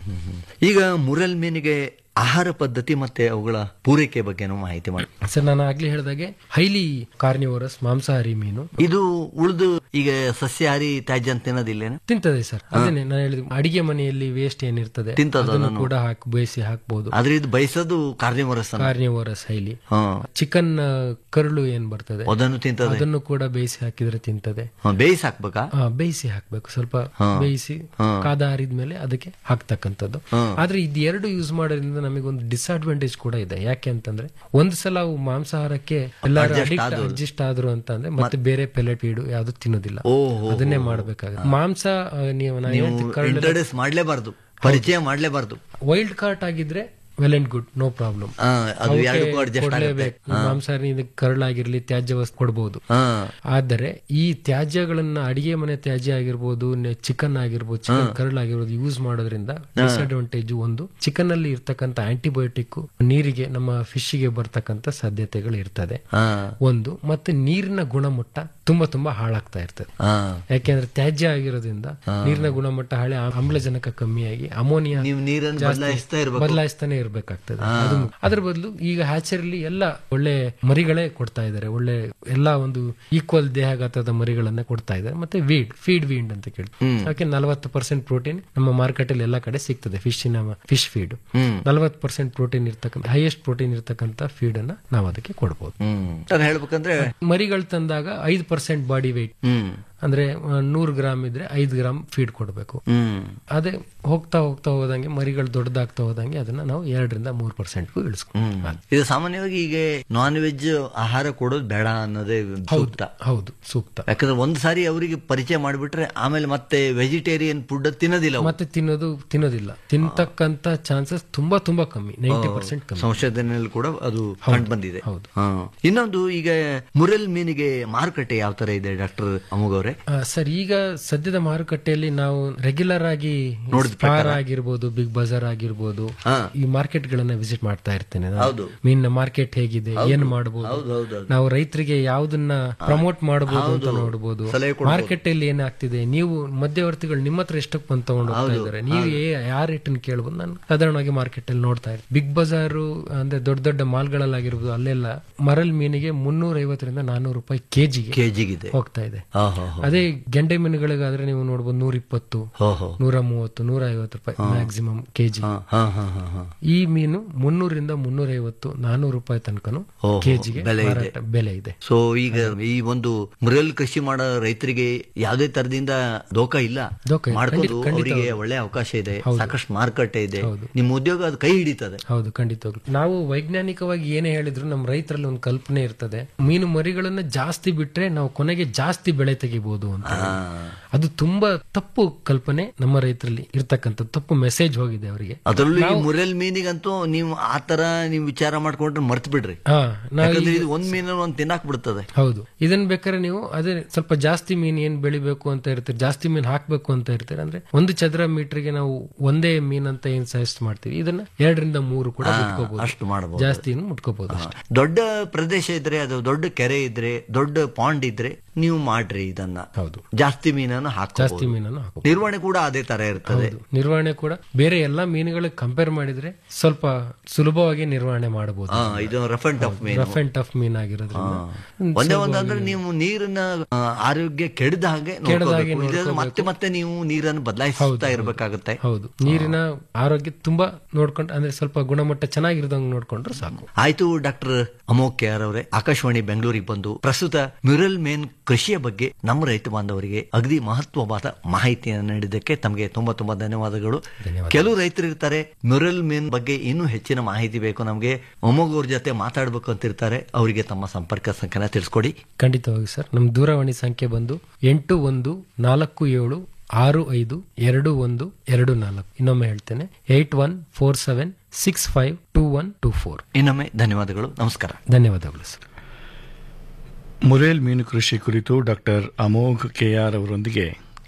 [SPEAKER 5] ಈಗ ಮುರಲ್ ಮೀನಿಗೆ ಆಹಾರ ಪದ್ಧತಿ ಮತ್ತೆ ಅವುಗಳ ಪೂರೈಕೆ ಬಗ್ಗೆನೂ ಮಾಹಿತಿ ಮಾಡಿ
[SPEAKER 6] ಸರ್ ನಾನು ಆಗ್ಲೇ ಹೇಳಿದಾಗೆ ಹೈಲಿ ಕಾರ್ನಿವರಸ್ ಮಾಂಸಾಹಾರಿ ಮೀನು
[SPEAKER 5] ಇದು ಉಳಿದು ಈಗ ಸಸ್ಯಾಹಾರಿ ತ್ಯಾಜ್ಯ ಅಂತ ತಿನ್ನೋದಿಲ್ಲೇನು
[SPEAKER 6] ತಿಂತದೆ ಸರ್ ಅದನ್ನೇ ನಾನು ಹೇಳಿದ ಅಡಿಗೆ ಮನೆಯಲ್ಲಿ ವೇಸ್ಟ್ ಏನಿರ್ತದೆ
[SPEAKER 5] ತಿಂತದ
[SPEAKER 6] ಅದನ್ನು
[SPEAKER 5] ಅದನ್ನು?
[SPEAKER 6] ಕೂಡ ಹಾಕಿ ಬೇಯಿಸಿ ಹಾಕ್ಬಹುದು
[SPEAKER 5] ಆದ್ರೆ ಇದು ಬಯಸೋದು ಕಾರ್ನಿವರಸ್
[SPEAKER 6] ಕಾರ್ನಿವರಸ್ ಹೈಲಿ
[SPEAKER 5] ಹಾ
[SPEAKER 6] ಚಿಕನ್ ಕರುಳು ಏನ್ ಬರ್ತದೆ
[SPEAKER 5] ಅದನ್ನು ತಿಂತದೆ
[SPEAKER 6] ಅದನ್ನು ಕೂಡ ಬೇಯಿಸಿ ಹಾಕಿದ್ರೆ ತಿಂತದೆ
[SPEAKER 5] ಹಾ, ಬೇಯಿಸಿ ಹಾಕ್ಬೇಕಾ
[SPEAKER 6] ಆ, ಬೇಯಿಸಿ ಹಾಕ್ಬೇಕು ಸ್ವಲ್ಪ ಬೇಯಿಸಿ ಕಾದ ಆರಿದ್ಮೇಲೆ ಅದಕ್ಕೆ ಹಾಕ್ತಕ್ಕಂಥದ್ದು ಆದ್ರೆ ಇದು ಎರಡು ಯೂಸ್ ಮಾಡೋದ್ರಿಂದ ನಮಗೆ ಒಂದು ಡಿಸ್ಅಡ್ವಾಂಟೇಜ್ ಕೂಡ ಇದೆ ಯಾಕೆ ಅಂತಂದ್ರೆ ಒಂದ್ ಸಲ ಅವು ಮಾಂಸಾಹಾರಕ್ಕೆ ಎಲ್ಲರೂ ಅಡ್ಜಸ್ಟ್ ಆದ್ರು ಅಂತಂದ್ರೆ ಮತ್ತೆ ಬೇರೆ ಪೆಲೆಟ್ ಫೀಡು ಯಾವ್ದು ತಿನ್ನೋದಿಲ್ಲ
[SPEAKER 5] ಓಹೋ.
[SPEAKER 6] ಅದನ್ನೇ ಮಾಡ್ಬೇಕಾಗುತ್ತೆ ಮಾಂಸ ಆ, ನೀವು ನಾನು
[SPEAKER 5] ನೀವು
[SPEAKER 6] ಹೇಳ್ತೀನಿ, ಕರಳು
[SPEAKER 5] ಇಂಟ್ರೊಡ್ಯೂಸ್ ಮಾಡ್ಲೇಬಾರ್ದು ಪರಿಚಯ ಮಾಡ್ಲೇಬಾರ್ದು
[SPEAKER 6] ವೈಲ್ಡ್ ಕಾರ್ಟ್ ಆಗಿದ್ರೆ well and good no problem
[SPEAKER 5] ಆ, ಅದು ಎರಡಕ್ಕೂ ಅಡ್ಜಸ್ಟ್ ಆಗುತ್ತೆ
[SPEAKER 6] ಮಾಂಸಾಹಾರಿ ಇದಕ್ಕೆ ಕರಳಾಗಿರ್ಲಿ ತ್ಯಾಜ್ಯ ವಸ್ತು ಕೊಡ್ಬೋದು
[SPEAKER 5] ಹಾ
[SPEAKER 6] ಆದರೆ ಈ ತ್ಯಾಜ್ಯಗಳನ್ನ ಅಡಿಗೆ ಮನೆ ತ್ಯಾಜ್ಯ ಆಗಿರ್ಬೋದು ಚಿಕನ್ ಆಗಿರ್ಬೋದು ಚಿಕನ್ ಕರಳಾಗಿರ್ಬೋದು ಯೂಸ್ ಮಾಡೋದ್ರಿಂದ ಡಿಸ್ಅಡ್ವಾಂಟೇಜ್ ಒಂದು ಚಿಕನ್ ಅಲ್ಲಿ ಇರ್ತಕ್ಕಂಥ ಆಂಟಿಬಯೋಟಿಕ್ ನೀರಿಗೆ ನಮ್ಮ ಫಿಶ್ ಗೆ ಬರ್ತಕ್ಕಂಥ ಸಾಧ್ಯತೆಗಳು ಇರ್ತದೆ
[SPEAKER 5] ಹಾ
[SPEAKER 6] ಒಂದು ಮತ್ತೆ ನೀರಿನ ಗುಣಮಟ್ಟ ತುಂಬಾ ತುಂಬಾ ಹಾಳಾಗ್ತಾ ಇರ್ತದೆ
[SPEAKER 5] ಹಾ
[SPEAKER 6] ಯಾಕೆಂದ್ರೆ ತ್ಯಾಜ್ಯ ಆಗಿರೋದ್ರಿಂದ ನೀರಿನ ಗುಣಮಟ್ಟ ಹಳೆ ಆಮ್ಲಜನಕ ಕಮ್ಮಿಯಾಗಿ ಅಮೋನಿಯಾ
[SPEAKER 5] ನೀವು ನೀರನ್ನು ಬದಲಾಯಿಸ್ತಾ ಇರ್ಬೇಕು
[SPEAKER 6] ಬದಲಾಯಿಸ್ತಾನೆ ಇರ್ಬೇಕಾಗ್ತದೆ ಅದು ಅದ್ರ ಬದಲು ಈಗ ಹ್ಯಾಚರಿಲಿ ಎಲ್ಲ ಒಳ್ಳೆ ಮರಿಗಳೇ ಕೊಡ್ತಾ ಇದ್ದಾರೆ ಒಳ್ಳೆ ಎಲ್ಲಾ ಒಂದು ಈಕ್ವಲ್ ದೇಹಗಾತ್ರದ ಮರಿಗಳನ್ನ ಕೊಡ್ತಾ ಇದ್ದಾರೆ ಮತ್ತೆ ವೀಡ್ ಫೀಡ್ ವೀಡ್ ಅಂತ ಕೇಳಿ ಅದಕ್ಕೆ ನಲವತ್ತು ಪರ್ಸೆಂಟ್ ಪ್ರೋಟೀನ್ ನಮ್ಮ ಮಾರ್ಕೆಟ್ ಅಲ್ಲಿ ಎಲ್ಲಾ ಕಡೆ ಸಿಗ್ತದೆ ಫಿಶಿನ ಫಿಶ್ ಫೀಡ್ ನಲವತ್ತು ಪರ್ಸೆಂಟ್ ಪ್ರೋಟೀನ್ ಇರ್ತಕ್ಕಂಥ ಹೈಯೆಸ್ಟ್ ಪ್ರೋಟೀನ್ ಇರ್ತಕ್ಕಂಥ ಫೀಡ್ ಅನ್ನ ನಾವು ಅದಕ್ಕೆ ಕೊಡಬಹುದು
[SPEAKER 5] ಹ್ಮ್ ಅದು ಹೇಳ್ಬೇಕಂದ್ರೆ
[SPEAKER 6] ಮರಿಗಳು ತಂದಾಗ ಐದು ಪರ್ಸೆಂಟ್ ಬಾಡಿ weight
[SPEAKER 5] ಹ್ಮ್
[SPEAKER 6] ಅಂದ್ರೆ ನೂರು ಗ್ರಾಮ್ ಇದ್ರೆ ಐದು ಗ್ರಾಮ್ ಫೀಡ್ ಕೊಡಬೇಕು
[SPEAKER 5] ಹ್ಮ್
[SPEAKER 6] ಅದೇ ಹೋಗ್ತಾ ಹೋಗ್ತಾ ಹೋದಂಗೆ ಮರಿಗಳು ದೊಡ್ಡದಾಗ್ತಾ ಹೋದಂಗೆ ಅದನ್ನ ನಾವು ಎರಡರಿಂದ ಮೂರು ಪರ್ಸೆಂಟ್ಗೂ ಇಳಿಸ್ಕೊಂಡು
[SPEAKER 5] ಇದು ಸಾಮಾನ್ಯವಾಗಿ ಈಗ ನಾನ್ ವೆಜ್ ಆಹಾರ ಕೊಡೋದು ಬೇಡ ಅನ್ನೋದೇ ಸೂಕ್ತ
[SPEAKER 6] ಹೌದು ಸೂಕ್ತ
[SPEAKER 5] ಯಾಕಂದ್ರೆ ಒಂದ್ ಸಾರಿ ಅವರಿಗೆ ಪರಿಚಯ ಮಾಡಿಬಿಟ್ರೆ ಆಮೇಲೆ ಮತ್ತೆ ವೆಜಿಟೇರಿಯನ್ ಫುಡ್ ತಿನ್ನೋದಿಲ್ಲ ಅವ್ರು.
[SPEAKER 6] ಮತ್ತೆ ತಿನ್ನೋದು ತಿನ್ನೋದಿಲ್ಲ ತಿಂತಕ್ಕಂತ ಚಾನ್ಸಸ್ ತುಂಬಾ ತುಂಬಾ ಕಮ್ಮಿ ನೈಂಟಿ ಪರ್ಸೆಂಟ್ ಕಮ್ಮಿ
[SPEAKER 5] ಸಂಶೋಧನೆಯಲ್ಲಿ ಕೂಡ ಅದು ಕಂಡು ಬಂದಿದೆ
[SPEAKER 6] ಹೌದು.
[SPEAKER 5] ಹಾ. ಇನ್ನೊಂದು ಈಗ ಮುರಲ್ ಮೀನಿಗೆ ಮಾರುಕಟ್ಟೆ ಯಾವ ತರ ಇದೆ ಡಾಕ್ಟರ್ ಅಮೋಘ್ ಅವರೇ
[SPEAKER 6] ಆ, ಸರ್ ಈಗ ಸದ್ಯದ ಮಾರುಕಟ್ಟೆಯಲ್ಲಿ ನಾವು ರೆಗ್ಯುಲರ್ ಆಗಿ ಸ್ಟಾರ್ ಆಗಿರ್ಬೋದು ಬಿಗ್ ಬಜಾರ್ ಆಗಿರ್ಬೋದು
[SPEAKER 5] ಹಾ.
[SPEAKER 6] ಈ ಮಾರ್ಕೆಟ್ ಗಳನ್ನ ವಿಸಿಟ್ ಮಾಡ್ತಾ ಇರ್ತೇನೆ ನಾನು.
[SPEAKER 5] ಹೌದು.
[SPEAKER 6] ಮೀನಿನ ಮಾರ್ಕೆಟ್ ಹೇಗಿದೆ ಏನ್ ಮಾಡಬಹುದು
[SPEAKER 5] ಹೌದು, ಹೌದು, ಹೌದು.
[SPEAKER 6] ನಾವು ರೈತರಿಗೆ ಯಾವ್ದನ್ನ ಪ್ರಮೋಟ್ ಮಾಡಬಹುದು ಅಂತ ನೋಡಬಹುದು
[SPEAKER 5] ಸಲಹೆ ಕೊಡ್ಬೋದು.
[SPEAKER 6] ಮಾರ್ಕೆಟ್ ಅಲ್ಲಿ ಏನಾಗ್ತಿದೆ ನೀವು ಮಧ್ಯವರ್ತಿಗಳು ನಿಮ್ಮ ಹತ್ರ ಎಷ್ಟಕ್ಕೆ ಬಂದು ತಗೊಂಡು ಹೋಗ್ತಾ ಇದ್ದಾರೆ ನೀವು ಯಾವ ರೇಟ್ ಕೇಳ್ಬೋದು ನಾನು ಸಾಧಾರಣವಾಗಿ ಮಾರ್ಕೆಟ್ ಅಲ್ಲಿ ನೋಡ್ತಾ ಇರ್ತೀನಿ ಬಿಗ್ ಬಜಾರು ಅಂದ್ರೆ ದೊಡ್ಡ ದೊಡ್ಡ ಮಾಲ್ಗಳಲ್ಲಾಗಿರ್ಬೋದು ಅಲ್ಲೆಲ್ಲ ಮರಲ್ ಮೀನಿಗೆ ಮುನ್ನೂರ ಐವತ್ತರಿಂದ ನಾನೂರು ರೂಪಾಯಿ ಕೆಜಿಗೆ
[SPEAKER 5] ಕೆಜಿಗಿದೆ
[SPEAKER 6] ಹೋಗ್ತಾ ಇದೆ
[SPEAKER 5] ಹಾ ಹಾ ಹಾ.
[SPEAKER 6] ಅದೇ ಗೆಂಡೆ ಮೀನುಗಳಿಗಾದ್ರೆ ನೀವು ನೋಡ್ಬೋದು ನೂರ ಇಪ್ಪತ್ತು
[SPEAKER 5] ಹೋ ಹೋ
[SPEAKER 6] ನೂರ ಮೂವತ್ತು ನೂರ ಐವತ್ತು ರೂಪಾಯಿ ಮ್ಯಾಕ್ಸಿಮಮ್ ಕೆಜಿ
[SPEAKER 5] ಹಾ ಹಾ ಹಾ ಹಾ ಹಾ
[SPEAKER 6] ಈ ಮೀನು ಮುನ್ನೂರಿಂದ ಮುನ್ನೂರ ಐವತ್ತು ನಾನೂರು ರೂಪಾಯಿ ತನಕನು
[SPEAKER 5] ಓಹೋ,
[SPEAKER 6] ಕೆಜಿಗೆ
[SPEAKER 5] ಬೆಲೆ ಇದೆ.
[SPEAKER 6] ಮಾರಾಟ ಬೆಲೆ ಇದೆ
[SPEAKER 5] ಸೊ ಈಗ ಈ ಒಂದು ಮುರಲ್ ಕೃಷಿ ಮಾಡೋ ರೈತರಿಗೆ ಯಾವುದೇ ತರದಿಂದ ದೋಖ ಇಲ್ಲ
[SPEAKER 6] ದೋಖ ಇಲ್ಲ.
[SPEAKER 5] ಮಾಡ್ಕೊಂಡು
[SPEAKER 6] ಖಂಡಿತ- ಖಂಡಿತ
[SPEAKER 5] ಅವರಿಗೆ ಒಳ್ಳೆ ಅವಕಾಶ ಇದೆ ಸಾಕಷ್ಟು ಮಾರುಕಟ್ಟೆ ಇದೆ
[SPEAKER 6] ಹೌದು.
[SPEAKER 5] ನಿಮ್ಮ ಉದ್ಯೋಗ ಅದು ಕೈ ಹಿಡಿತದೆ
[SPEAKER 6] ಹೌದು ಖಂಡಿತವಾಗ್ಲು ನಾವು ವೈಜ್ಞಾನಿಕವಾಗಿ ಏನೇ ಹೇಳಿದ್ರು ನಮ್ಮ ರೈತರಲ್ಲಿ ಒಂದು ಕಲ್ಪನೆ ಇರ್ತದೆ ಮೀನು ಮರಿಗಳನ್ನ ಜಾಸ್ತಿ ಬಿಟ್ರೆ ನಾವು ಕೊನೆಗೆ ಜಾಸ್ತಿ ಬೆಳೆ ತೆಗಿಬಹುದು ಅಂತ ಅದು ತುಂಬಾ ತಪ್ಪು ಕಲ್ಪನೆ ನಮ್ಮ ರೈತರಲ್ಲಿ ಇರ್ತಕ್ಕಂಥ ತಪ್ಪು ಮೆಸೇಜ್ ಹೋಗಿದೆ ಅವರಿಗೆ
[SPEAKER 5] ಅದರಲ್ಲೂ ಈ ಮುರಲ್ ಮೀನಿಗಂತೂ ನೀವು ಆ ತರ ನೀವು ವಿಚಾರ ಮಾಡ್ಕೊಂಡ್ರೆ ಮರ್ತ್ ಬಿಡ್ರಿ
[SPEAKER 6] ಹಾ ನಾವು
[SPEAKER 5] ಯಾಕಂದ್ರೆ ಇದು ಒಂದ್ ಮೀನ ಒಂದ್ ತಿನ್ನಾಕ್ ಬಿಡ್ತದೆ
[SPEAKER 6] ಹೌದು ಇದನ್ ಬೇಕಾದ್ರೆ ನೀವು ಅದೇ ಸ್ವಲ್ಪ ಜಾಸ್ತಿ ಮೀನ್ ಏನ್ ಬೆಳಿಬೇಕು ಅಂತ ಇರ್ತೀರಿ ಜಾಸ್ತಿ ಮೀನ್ ಹಾಕ್ಬೇಕು ಅಂತ ಇರ್ತೀರಿ ಅಂದ್ರೆ ಒಂದು ಚದರ ಮೀಟರ್ಗೆ ನಾವು ಒಂದೇ ಮೀನ್ ಅಂತ ಏನ್ ಸಜೆಸ್ಟ್ ಮಾಡ್ತೀವಿ ಇದನ್ನ ಎರಡರಿಂದ ಮೂರು ಕೂಡ ಮುಟ್ಕೋಬಹುದು
[SPEAKER 5] ಅಷ್ಟು ಮಾಡಬಹುದು
[SPEAKER 6] ಜಾಸ್ತಿ ಮುಟ್ಕೋಬಹುದು ಅಷ್ಟೇ
[SPEAKER 5] ದೊಡ್ಡ ಪ್ರದೇಶ ಇದ್ರೆ ಅದು ದೊಡ್ಡ ಕೆರೆ ಇದ್ರೆ ದೊಡ್ಡ ಪಾಂಡ್ ಇದ್ರೆ ನೀವು ಮಾಡ್ರಿ ಇದನ್ನ
[SPEAKER 6] ಹೌದು
[SPEAKER 5] ಜಾಸ್ತಿ ಮೀನನ್ನು
[SPEAKER 6] ಜಾಸ್ತಿ
[SPEAKER 5] ಹಾಕಬಹುದು
[SPEAKER 6] ಮೀನನ್ನು ಹಾಕಬಹುದು
[SPEAKER 5] ನಿರ್ವಹಣೆ ಕೂಡ ಅದೇ ತರ ಇರ್ತದೆ
[SPEAKER 6] ಹೌದು. ನಿರ್ವಹಣೆ ಕೂಡ ಬೇರೆ ಎಲ್ಲಾ ಮೀನುಗಳಿಗೆ ಕಂಪೇರ್ ಮಾಡಿದ್ರೆ ಸ್ವಲ್ಪ ಸುಲಭವಾಗಿ ನಿರ್ವಹಣೆ ಮಾಡಬಹುದು
[SPEAKER 5] ಹಾ ಇದು ರಫ್ ಅಂಡ್ ಟಫ್ ಮೀನು
[SPEAKER 6] ರಫ್ ಅಂಡ್ ಟಫ್ ಮೀನ್ ಆಗಿರೋದ್ರಿಂದ
[SPEAKER 5] ಒಂದೇ ಒಂದು ಅಂದ್ರೆ ನೀವು ನೀರಿನ ಆ, ಆರೋಗ್ಯ ಕೆಡದ ಹಾಗೆ
[SPEAKER 6] ಕೆಡದಾಗೆ
[SPEAKER 5] ನೋಡ್ಕೋಬೇಕು. ಇಲ್ಲಾಂದ್ರೆ ಮತ್ತೆ ಮತ್ತೆ ನೀವು ನೀರನ್ನು ಬದಲಾಯಿಸ್ತಾ ಇರ್ಬೇಕಾಗತ್ತೆ
[SPEAKER 6] ಹೌದು ನೀರಿನ ಆರೋಗ್ಯ ತುಂಬಾ ನೋಡ್ಕೊಂಡು ಅಂದ್ರೆ ಸ್ವಲ್ಪ ಗುಣಮಟ್ಟ ಚೆನ್ನಾಗಿರೋದಂಗ್ ನೋಡ್ಕೊಂಡ್ರೆ ಸಾಕು
[SPEAKER 5] ಆಯ್ತು ಡಾಕ್ಟರ್ ಅಮೋಕ್ ಕೆ ಆರ್ ಅವರೇ ಆಕಾಶವಾಣಿ ಬೆಂಗಳೂರಿಗೆ ಬಂದು ಪ್ರಸ್ತುತ ಮ್ಯುರಲ್ ಮೇನ್ ಕೃಷಿಯ ಬಗ್ಗೆ ನಮ್ಮ ರೈತ ಬಾಂಧವರಿಗೆ ಅಗದಿ ಮಹತ್ವವಾದ ಮಾಹಿತಿಯನ್ನು ನೀಡಿದ್ದಕ್ಕೆ ತಮಗೆ ತುಂಬಾ ತುಂಬಾ ಧನ್ಯವಾದಗಳು ಕೆಲವು ರೈತರು ಇರ್ತಾರೆ ಮ್ಯುರಲ್ ಮೇನ್ ಬಗ್ಗೆ ಇನ್ನೂ ಹೆಚ್ಚಿನ ಮಾಹಿತಿ ಬೇಕು ನಮಗೆ ಅಮೋಘ್ ಅವ್ರ ಜೊತೆ ಮಾತಾಡ್ಬೇಕು ಅಂತಿರ್ತಾರೆ ಅವರಿಗೆ ತಮ್ಮ ಸಂಪರ್ಕ ಸಂಖ್ಯೆನ ತಿಳಿಸ್ಕೊಡಿ
[SPEAKER 6] ಖಂಡಿತವಾಗಿ ಸರ್ ನಮ್ಮ ದೂರವಾಣಿ ಸಂಖ್ಯೆ ಬಂದು ಎಂಟು ಒಂದು ನಾಲ್ಕು ಏಳು ಆರು ಐದು ಎರಡು ಒಂದು ಎರಡು ನಾಲ್ಕು ಇನ್ನೊಮ್ಮೆ ಹೇಳ್ತೇನೆ eight one four seven six five two one two four
[SPEAKER 5] ಇನ್ನೊಮ್ಮೆ ಧನ್ಯವಾದಗಳು ನಮಸ್ಕಾರ
[SPEAKER 6] ಧನ್ಯವಾದಗಳು ಸರ್
[SPEAKER 4] ಮುರೇಲ್ ಮೀನು ಕೃಷಿ ಕುರಿತು ಡಾಕ್ಟರ್ ಅಮೋಘ್ ಕೆಆರ್ ಅವರೊಂದಿಗೆ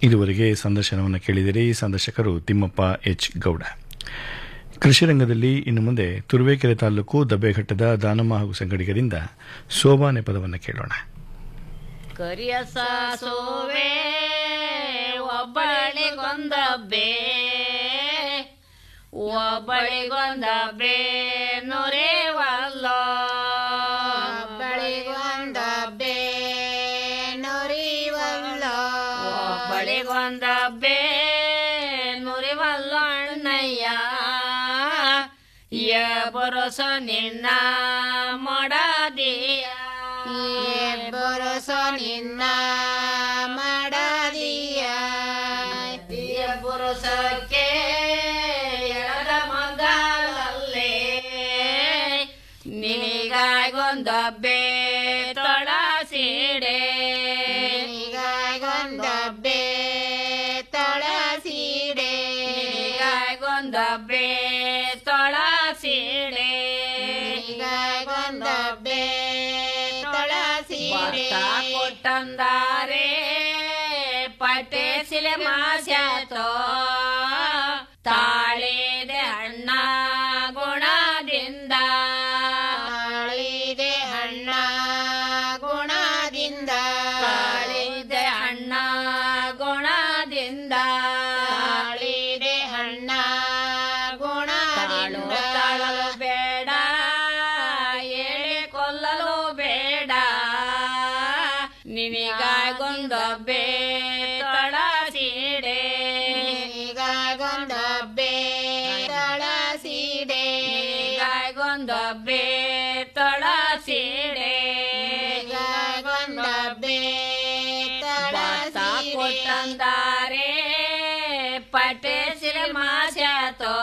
[SPEAKER 4] ಇದುವರೆಗೆ ಸಂದರ್ಶನವನ್ನು ಕೇಳಿದಿರಿ ಸಂದರ್ಶಕರು ತಿಮ್ಮಪ್ಪ ಎಚ್ ಗೌಡ ಕೃಷಿ ರಂಗದಲ್ಲಿ ಇನ್ನು ಮುಂದೆ ತುರುವೇಕೆರೆ ತಾಲೂಕು ದಬ್ಬೆಘಟ್ಟದ ದಾನಮ್ಮ ಹಾಗೂ ಸಂಗಡಿಗರಿಂದ ಸೋಬಾನೆ ಪದವನ್ನು ಕೇಳೋಣ
[SPEAKER 7] ಕರಿಯ ಸಾಸುವೆ ಒಬ್ಬಳಿಗೊಂದಬ್ಬೆ ಒಬ್ಬಳಿಗೊಂದಬ್ಬೆ ನುರಿವಲ್ಲ
[SPEAKER 8] ಒಬ್ಬಳಿಗೊಂದಬ್ಬೆ ನುರಿವಲ್ಲ
[SPEAKER 7] ಒಬ್ಬಳಿಗೊಂದಬ್ಬೆ ನುರಿವಲ್ಲ ಅಣ್ಣಯ್ಯ ಯ ಬರಸ ನಿನ್ನ ಮಾಡದಿಯ
[SPEAKER 8] ಬರಸ ನಿನ್ನ ಮಾಡದಿಯ
[SPEAKER 7] ಪುರುಷಕ್ಕೆ ಎಳದ ಮಗಲಲ್ಲೇ ನಿನಗಾಗೊಂದಬ್ಬೆ ತೊಳ ಸೀಡೆ
[SPEAKER 8] ನಿನಗಾಗೊಂದಬ್ಬೆ ತೊಳ ಸೀಡೆ
[SPEAKER 7] ನಿನಗಾಗೊಂದಬ್ಬೆ ತೊಳ ಸೀಡೆ
[SPEAKER 8] ನಿನಗಾಗೊಂದಬ್ಬೆ ತೊಳ ಸೀಡೆ
[SPEAKER 7] ಕೊಟ್ಟಂದಾರೆ ಪಟೆ ಸಿಲೆ ಮಾಸ್ಯಾತೋ ತಾಳಿದೆ ಹಣ್ಣ ಗುಣದಿಂದ
[SPEAKER 8] ತಾಳಿದೆ ಹಣ್ಣ ಗುಣದಿಂದ
[SPEAKER 7] ತಾಳಿದೆ ಹಣ್ಣ ಗುಣದಿಂದ
[SPEAKER 8] ತಾಳಿದೆ ಹಣ್ಣ ಗುಣದಿಂದ
[SPEAKER 7] ತಾಳಲು ಬೇಡ ಹೇಳಿ ಕೊಲ್ಲಲು ಬೇಡ ನಿನಗಾಗೊಂದೊಬ್ಬೆ ತೊಳ ಸೀಡೆ
[SPEAKER 8] ನಿನಗಾಗೊಂದಬ್ಬೆ ತಳ ಸೀಡೆ
[SPEAKER 7] ನಿನಗಾಗೊಂದೊಬ್ಬೆ ತೊಳ ಸೀಡೆ
[SPEAKER 8] ನಿನಗಾಗೊಂದಬ್ಬೆ ತಳ
[SPEAKER 7] ಭತ್ತ
[SPEAKER 8] ಸೀಡೆ
[SPEAKER 7] ಕೊಟ್ಟಂದಾರೆ ಪಟೆ ಸಿರೆ ಮಾಸ್ಯಾತೋ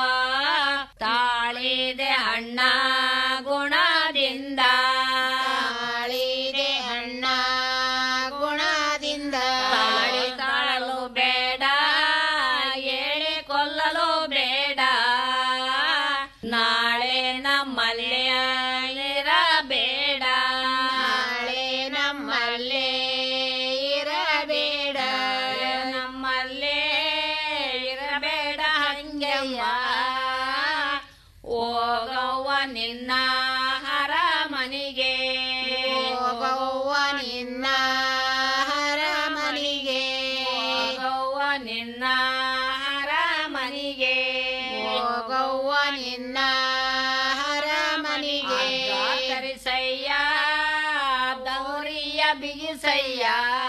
[SPEAKER 7] ತಾಳಿದೆ ಹಣ್ಣ ಗುಣದಿಂದ
[SPEAKER 8] ತಾಳಿದೆ ಹಣ್ಣ ಗುಣದಿಂದ
[SPEAKER 7] ತಾಳಿ ತಾಳಲು ಬೇಡ ಹೇಳಿ ಕೊಲ್ಲಲು ಬೇಡ ನಾಳೆ ನಮ್ಮಲ್ಲಿ ಇರಬೇಡ
[SPEAKER 8] ನಾಳೆ ನಮ್ಮಲ್ಲೇ ಇರಬೇಡ
[SPEAKER 7] ನಮ್ಮಲ್ಲೇ ಇರಬೇಡ ಹಂಗೆವ್ವ ಹೋಗವ್ವ ನಿನ್ನ ಹರಮನಿಗೆ
[SPEAKER 8] ಹೋಗವ್ವ ನಿನ್ನ ಹರಮನಿಗೆ
[SPEAKER 7] ಹೋಗವ್ವ ನಿನ್ನ ಹರಮನಿಗೆ
[SPEAKER 8] ಹೋಗವ್ವ ನಿನ್ನ ಹರಮನಿಗೆ
[SPEAKER 7] ತರಿಸಯ್ಯ ದೌರಿಯ ಬಿಗಿಸಯ್ಯ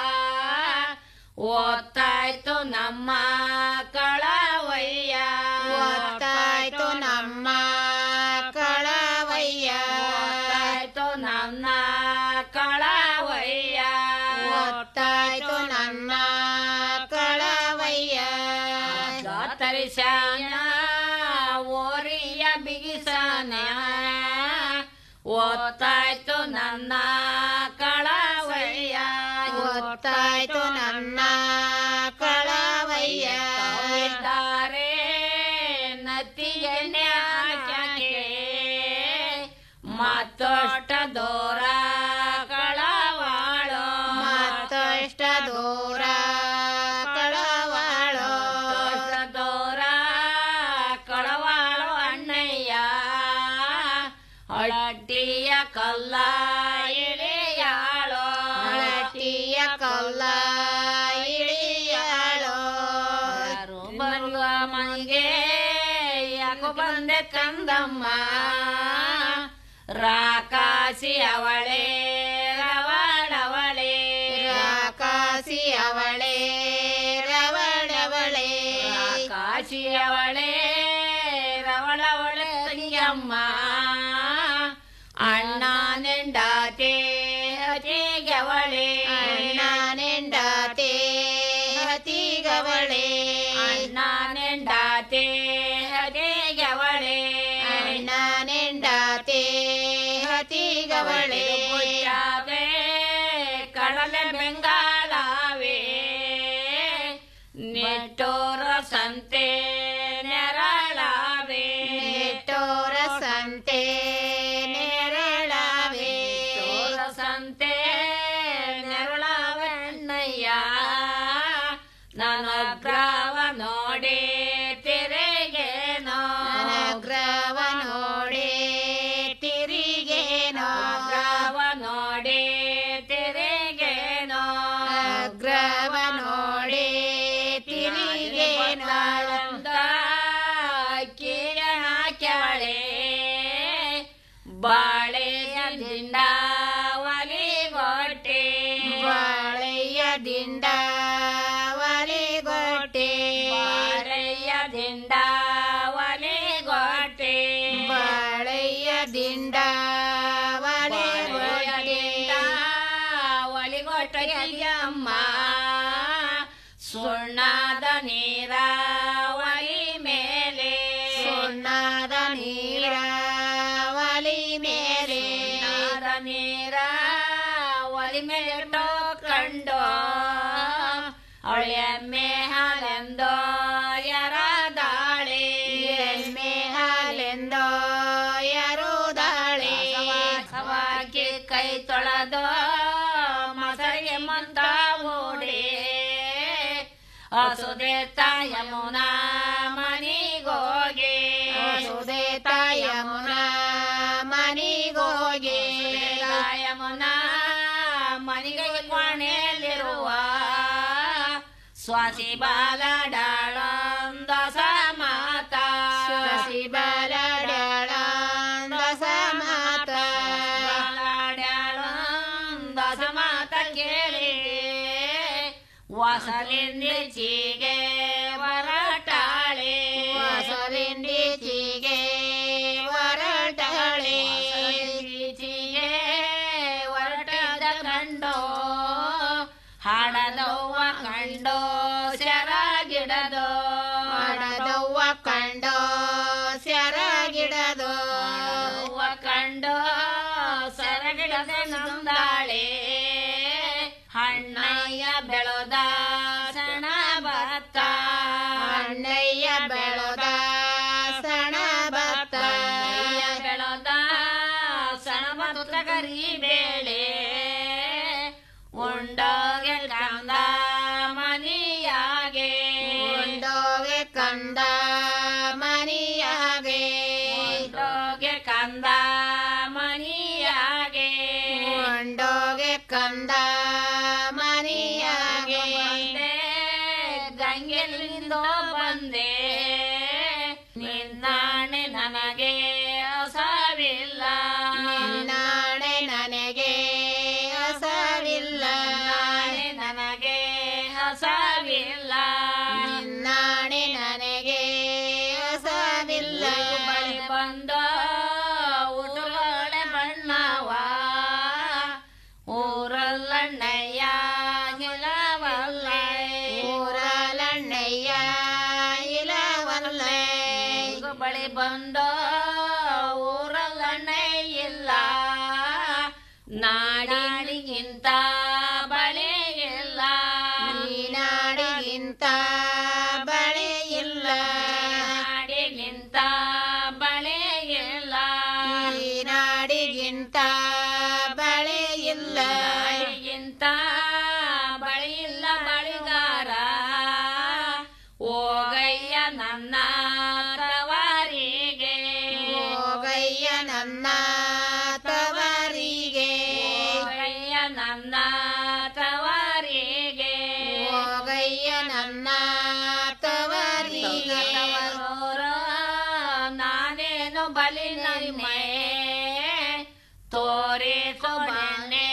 [SPEAKER 7] ಓದ್ತಾಯ್ತು ನಮ್ಮ ಕಳವಯ್ಯ
[SPEAKER 8] ಒತ್ತಾಯ್ತು ನಮ್ಮ ಕಳವಯ್ಯ
[SPEAKER 7] ಓದ್ತಾಯ್ತು ನನ್ನ ಕಳವಯ್ಯ
[SPEAKER 8] ಒತ್ತಾಯ್ತು ನನ್ನ ಕಳವಯ್ಯ
[SPEAKER 7] ತರಿಸಾನ ಓರಿಯ ಬಿಗಿಸಾನ ಓದ್ತಾಯ್ತು ನನ್ನ ಕಳವಯ್ಯ
[SPEAKER 8] ಒತ್ತಾಯ್ತು ನನ್ನ ಕಳವಯ್ಯ
[SPEAKER 7] ಇದ್ದಾರೆ ನತಿ ಎಣ್ಣೆ ಹಾಕ್ಯಾಕೆ ಮತ್ತೊಷ್ಟ ದೂರ ಕಳವಾಳೋ
[SPEAKER 8] ಮತ್ತಷ್ಟ ದೂರ ಕಳವಾಳೋ
[SPEAKER 7] ಮತ್ತೊಷ್ಟ ದೂರ ಕಳವಾಳೋ ಅಣ್ಣಯ್ಯ ಹಳಟ್ಟಿಯ ಕಲ್ಲ ಇಳಿಯಾಳೋ
[SPEAKER 8] ಹಳಟಿಯ ಕಲ್ಲ ಇಳಿಯಾಳೋ
[SPEAKER 7] ಯಾರು ಬರುವ ಮನೆಗೆ ಯಾಕೋ ಬಂದೆ ಕಂದಮ್ಮ ರಾಕಾಸಿ ಅವಳೆ ರವಳವಳೆ
[SPEAKER 8] ರಾಕಾಸಿ ಅವಳೆ ರವಳವಳೆ
[SPEAKER 7] ರಾಕಾಸಿ ಅವಳೆ ರವಳವಳೆ ತಂಗಿಯಮ್ಮ ಅಣ್ಣ ನೆಂಡಾತೆ ಹತಿಗವಳೆ
[SPEAKER 8] ಅಣ್ಣ ನೆಂಡಾತೆ ಹತಿಗವಳೆ
[SPEAKER 7] ಅಣ್ಣ ನೆಂಡಾತೆ ಹತಿಗವಳೆ
[SPEAKER 8] ಅಣ್ಣ ನೆಂಡಾತೆ ಹತಿಗವಳೆ
[SPEAKER 7] ಮುಚ್ಚಾವೆ ಕಡಲೆ ಬೆಂಗಾಳಾವೆ ನೆಟ್ಟೋರ ಸಂತೆ ನೆರಳಾವೆ
[SPEAKER 8] ನೆಟ್ಟೋರ ಸಂತೆ ನೆರಳಾವೆ
[SPEAKER 7] ನೆಟ್ಟೋರ ಸಂತೆ ನೆರಳಾವೆ ಅಣ್ಣಯ್ಯ ಬಾಳೆಯ ದಿಂಡ ಒಲಿಗೊಟ್ಟೆ
[SPEAKER 8] ಬಾಳೆಯ ದಿಂಡ ಒಲಿಗೊಟ್ಟೆ
[SPEAKER 7] ಬಾಳೆಯ ದಿಂಡ ಒಲಿಗೊಟ್ಟೆ
[SPEAKER 8] ಬಾಳೆಯ ದಿಂಡ ಒಲಿಗೊಟ್ಟೆ
[SPEAKER 7] ಒಲಿಗೊಟ್ಟೆಯಮ್ಮ ಸುಣ್ಣದ ನೀರ ಒಲಿ ಮೇಲೆ
[SPEAKER 8] ಸುಣ್ಣದ ನೀರ ಒಲಿ ಮೇಲೆ
[SPEAKER 7] ಸುಣ್ಣದ ನೀರ ಒಲಿ ಮೇಲೆ ಕಂಡು ಅವಳ ಎಮ್ಮೆ ಹಾಲೆಂದೋ ಯರದಾಳೆ
[SPEAKER 8] ಎಮ್ಮೆ ಹಾಲೆಂದೋ ಯರುದಾಳೆ
[SPEAKER 7] ಸವಾಗಿ ಕೈ ತೊಳೆದು ಮೊಸರಿಗೆ ಮಂತ ಓಡಿ ಹಸುದೆ ಯಮುನಾ ಮನಿಗೋಗಿ
[SPEAKER 8] ಸುದೆ ತಾಯಮುನ ಮನಿಗೋಗಿ
[SPEAKER 7] ಯಮುನಾ ಮನಿಗೆ ಕೊನೆಯಲ್ಲಿರುವ ಸ್ವಾಸಿ ಬಾಲಡಾಳಂದ ಸಮಾತ
[SPEAKER 8] ಶಶಿ ಬಲಡಳ ದಸಮಾತ
[SPEAKER 7] ಬಾಲಡಾಳಂದ ಸಮಾತ ಕೇಳಿ ವಾಸಲಿಂದಿಚಿಗೆ ಹೊರಟಾಳೆ
[SPEAKER 8] ವಾಸಲಿಂದಿಚಿಗೆ ಹೊರಟಾಳೆ
[SPEAKER 7] ವಾಸಲಿಂದಿಚಿಗೆ ಹೊರಟಾದ ಕಂಡೋ ಹಾಡದವ್ವ ಕಂಡೋ ಸೆರಗಿಡದೋ
[SPEAKER 8] ಮಾಡದವ್ವ ಕಂಡೋ ಸೆರಗಿಡದು
[SPEAKER 7] ಹೂವ ಕಂಡು ಸರಗಿಡದೆ ನಂದಾಳೆ ಹಣ್ಣಯ್ಯ ಬೆಳದ ಸಣ ಭತ್ತ
[SPEAKER 8] ಅಣ್ಣಯ್ಯ ಬೆಳದ ಸಣ ಭತ್ತ
[SPEAKER 7] ಹಣ್ಣಯ್ಯ ಬೆಳದ ಸಣ ಭತ್ತ ಕರಿ ಬೇಳೆ ಉಂಡೋಗೆ ಕಂದ ಮನಿಯಾಗೆ
[SPEAKER 8] ಉಂಡೋಗೆ ಕಂದ ಮನಿಯಾಗೆ
[SPEAKER 7] ಉಂಡೋಗೆ ಕಂದ ಮನಿಯಾಗೆ
[SPEAKER 8] ಉಂಡೋಗೆ ಕಂದ ಮನಿಯಾಗೆ
[SPEAKER 7] ಬಂದೆ ಗಂಗೆಲಿಂದ ಬಂದೆ ನಿನ್ನಾಣೆ ನನಗೆ ಹೊಸವಿಲ್ಲ
[SPEAKER 8] ನಾಳೆ ನನಗೆ ಹಸವಿಲ್ಲ
[SPEAKER 7] ನಾಳೆ ನನಗೆ ಹೊಸವಿಲ್ಲ
[SPEAKER 8] ನಾಳೆ ನನಗೆ ಹಸವಿಲ್ಲ
[SPEAKER 7] ಬಳಿ ಬಂದು ಉಡುಗೊಳೆ ಬಣ್ಣವ ಊರಲ್ಲಣ್ಣಯ್ಯ ನಿಲವಲ್ಲ
[SPEAKER 8] ಊರಲಣ್ಣಯ್ಯ ಇಲವಲ್ಲ
[SPEAKER 7] ಬಳಿ ಬಂದು ಊರಲ್ಲಣ್ಣ ಇಲ್ಲ ನಾಡಿಗಿಂತ ಬಳೆ ಇಲ್ಲ
[SPEAKER 8] ಈ ನಾಡಿಗಿಂತ ಬಳೆ ಇಲ್ಲ
[SPEAKER 7] ನಾಡಿಗಿಂತ ಬಳೆ ಇಲ್ಲ
[SPEAKER 8] ಈ ನಾಡಿಗಿಂತ ಬಳೆ ಇಲ್ಲ
[SPEAKER 7] ನಾಡಿಗಿಂತ ಬಳಿ ಇಲ್ಲ ಬಳಿಗಾರ ಹೋಗಯ್ಯ ನನ್ನ ತವರಿಗೆ
[SPEAKER 8] ಹೋಗಯ್ಯ ನನ್ನ ತವರಿಗೆ
[SPEAKER 7] ಹೋಗಯ್ಯ ನನ್ನ ತವರಿಗೆ
[SPEAKER 8] ಹೋಗಯ್ಯ ನನ್ನ ತವರಿಗೆ
[SPEAKER 7] ತವರೋರ ನಾನೇನು ಬಲಿ ನಮ್ಮೆ ತೋರಿಸು ಬನ್ನೆ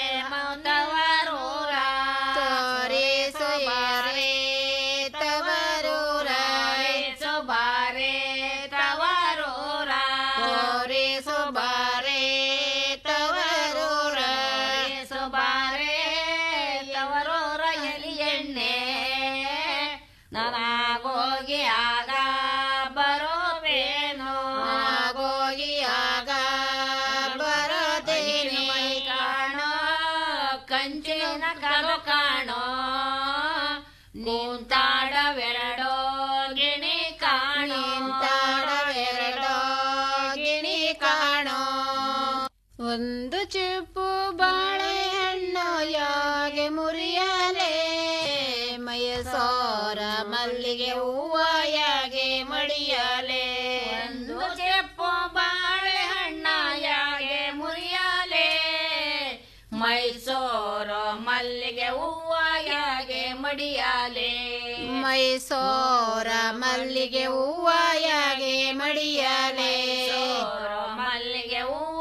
[SPEAKER 7] ತವರೂರ
[SPEAKER 8] ತೋರಿಸು ಯಾರೇ ತವರೂರ
[SPEAKER 7] ತೋರಿಸು ಬಾರೆ ತವರೂರ
[SPEAKER 8] ತೋರಿಸು ಬಾರೆ ತವರೂರ
[SPEAKER 7] ತೋರಿಸು ಬಾರೆ ತವರೂರ ಎಲಿ ಎಣ್ಣೆ ನನಗೋಗಿ ಆಗ ಬರೋವೇನೋ
[SPEAKER 8] ಆಗೋಗಿ ಆಗ ಬರದೇನೆ
[SPEAKER 7] ಮೈ ಕಾಣೋ ಕಂಚಿನ ಕರು ಕಾಣೋ ನಿಂತಾಡವೆರಡೋ ಗಿಣಿ ಕಾಣೋ
[SPEAKER 8] ನಿಂತಾಡವೆರಡೋ ಗಿಣಿ ಕಾಣೋ ಒಂದು ಚಿಪ್ಪು ಬಾಳೆಹಣ್ಣು ಯಾಗೆ ಮುರಿಯಲೆ ಮಯಸೋರ ಮಲ್ಲಿಗೆ ಹೂವ ಯಾಗೆ ಮಡಿಯಲೆ
[SPEAKER 7] ಒಂದು ಚೆಪ್ಪು ಬಾಳೆಹಣ್ಣ ಯಾಗೆ ಮುರಿಯಲೆ ಮೈಸೂರು ಮಲ್ಲಿಗೆ ಹೂವ ಯಾಗೆ ಮಡಿಯಾಲೆ
[SPEAKER 8] ಮೈಸೋರ ಮಲ್ಲಿಗೆ ಹೂವ ಯಾಗೆ ಮಡಿಯಲೆ
[SPEAKER 7] ಮೈಸೂರು ಮಲ್ಲಿಗೆ ಹೂವ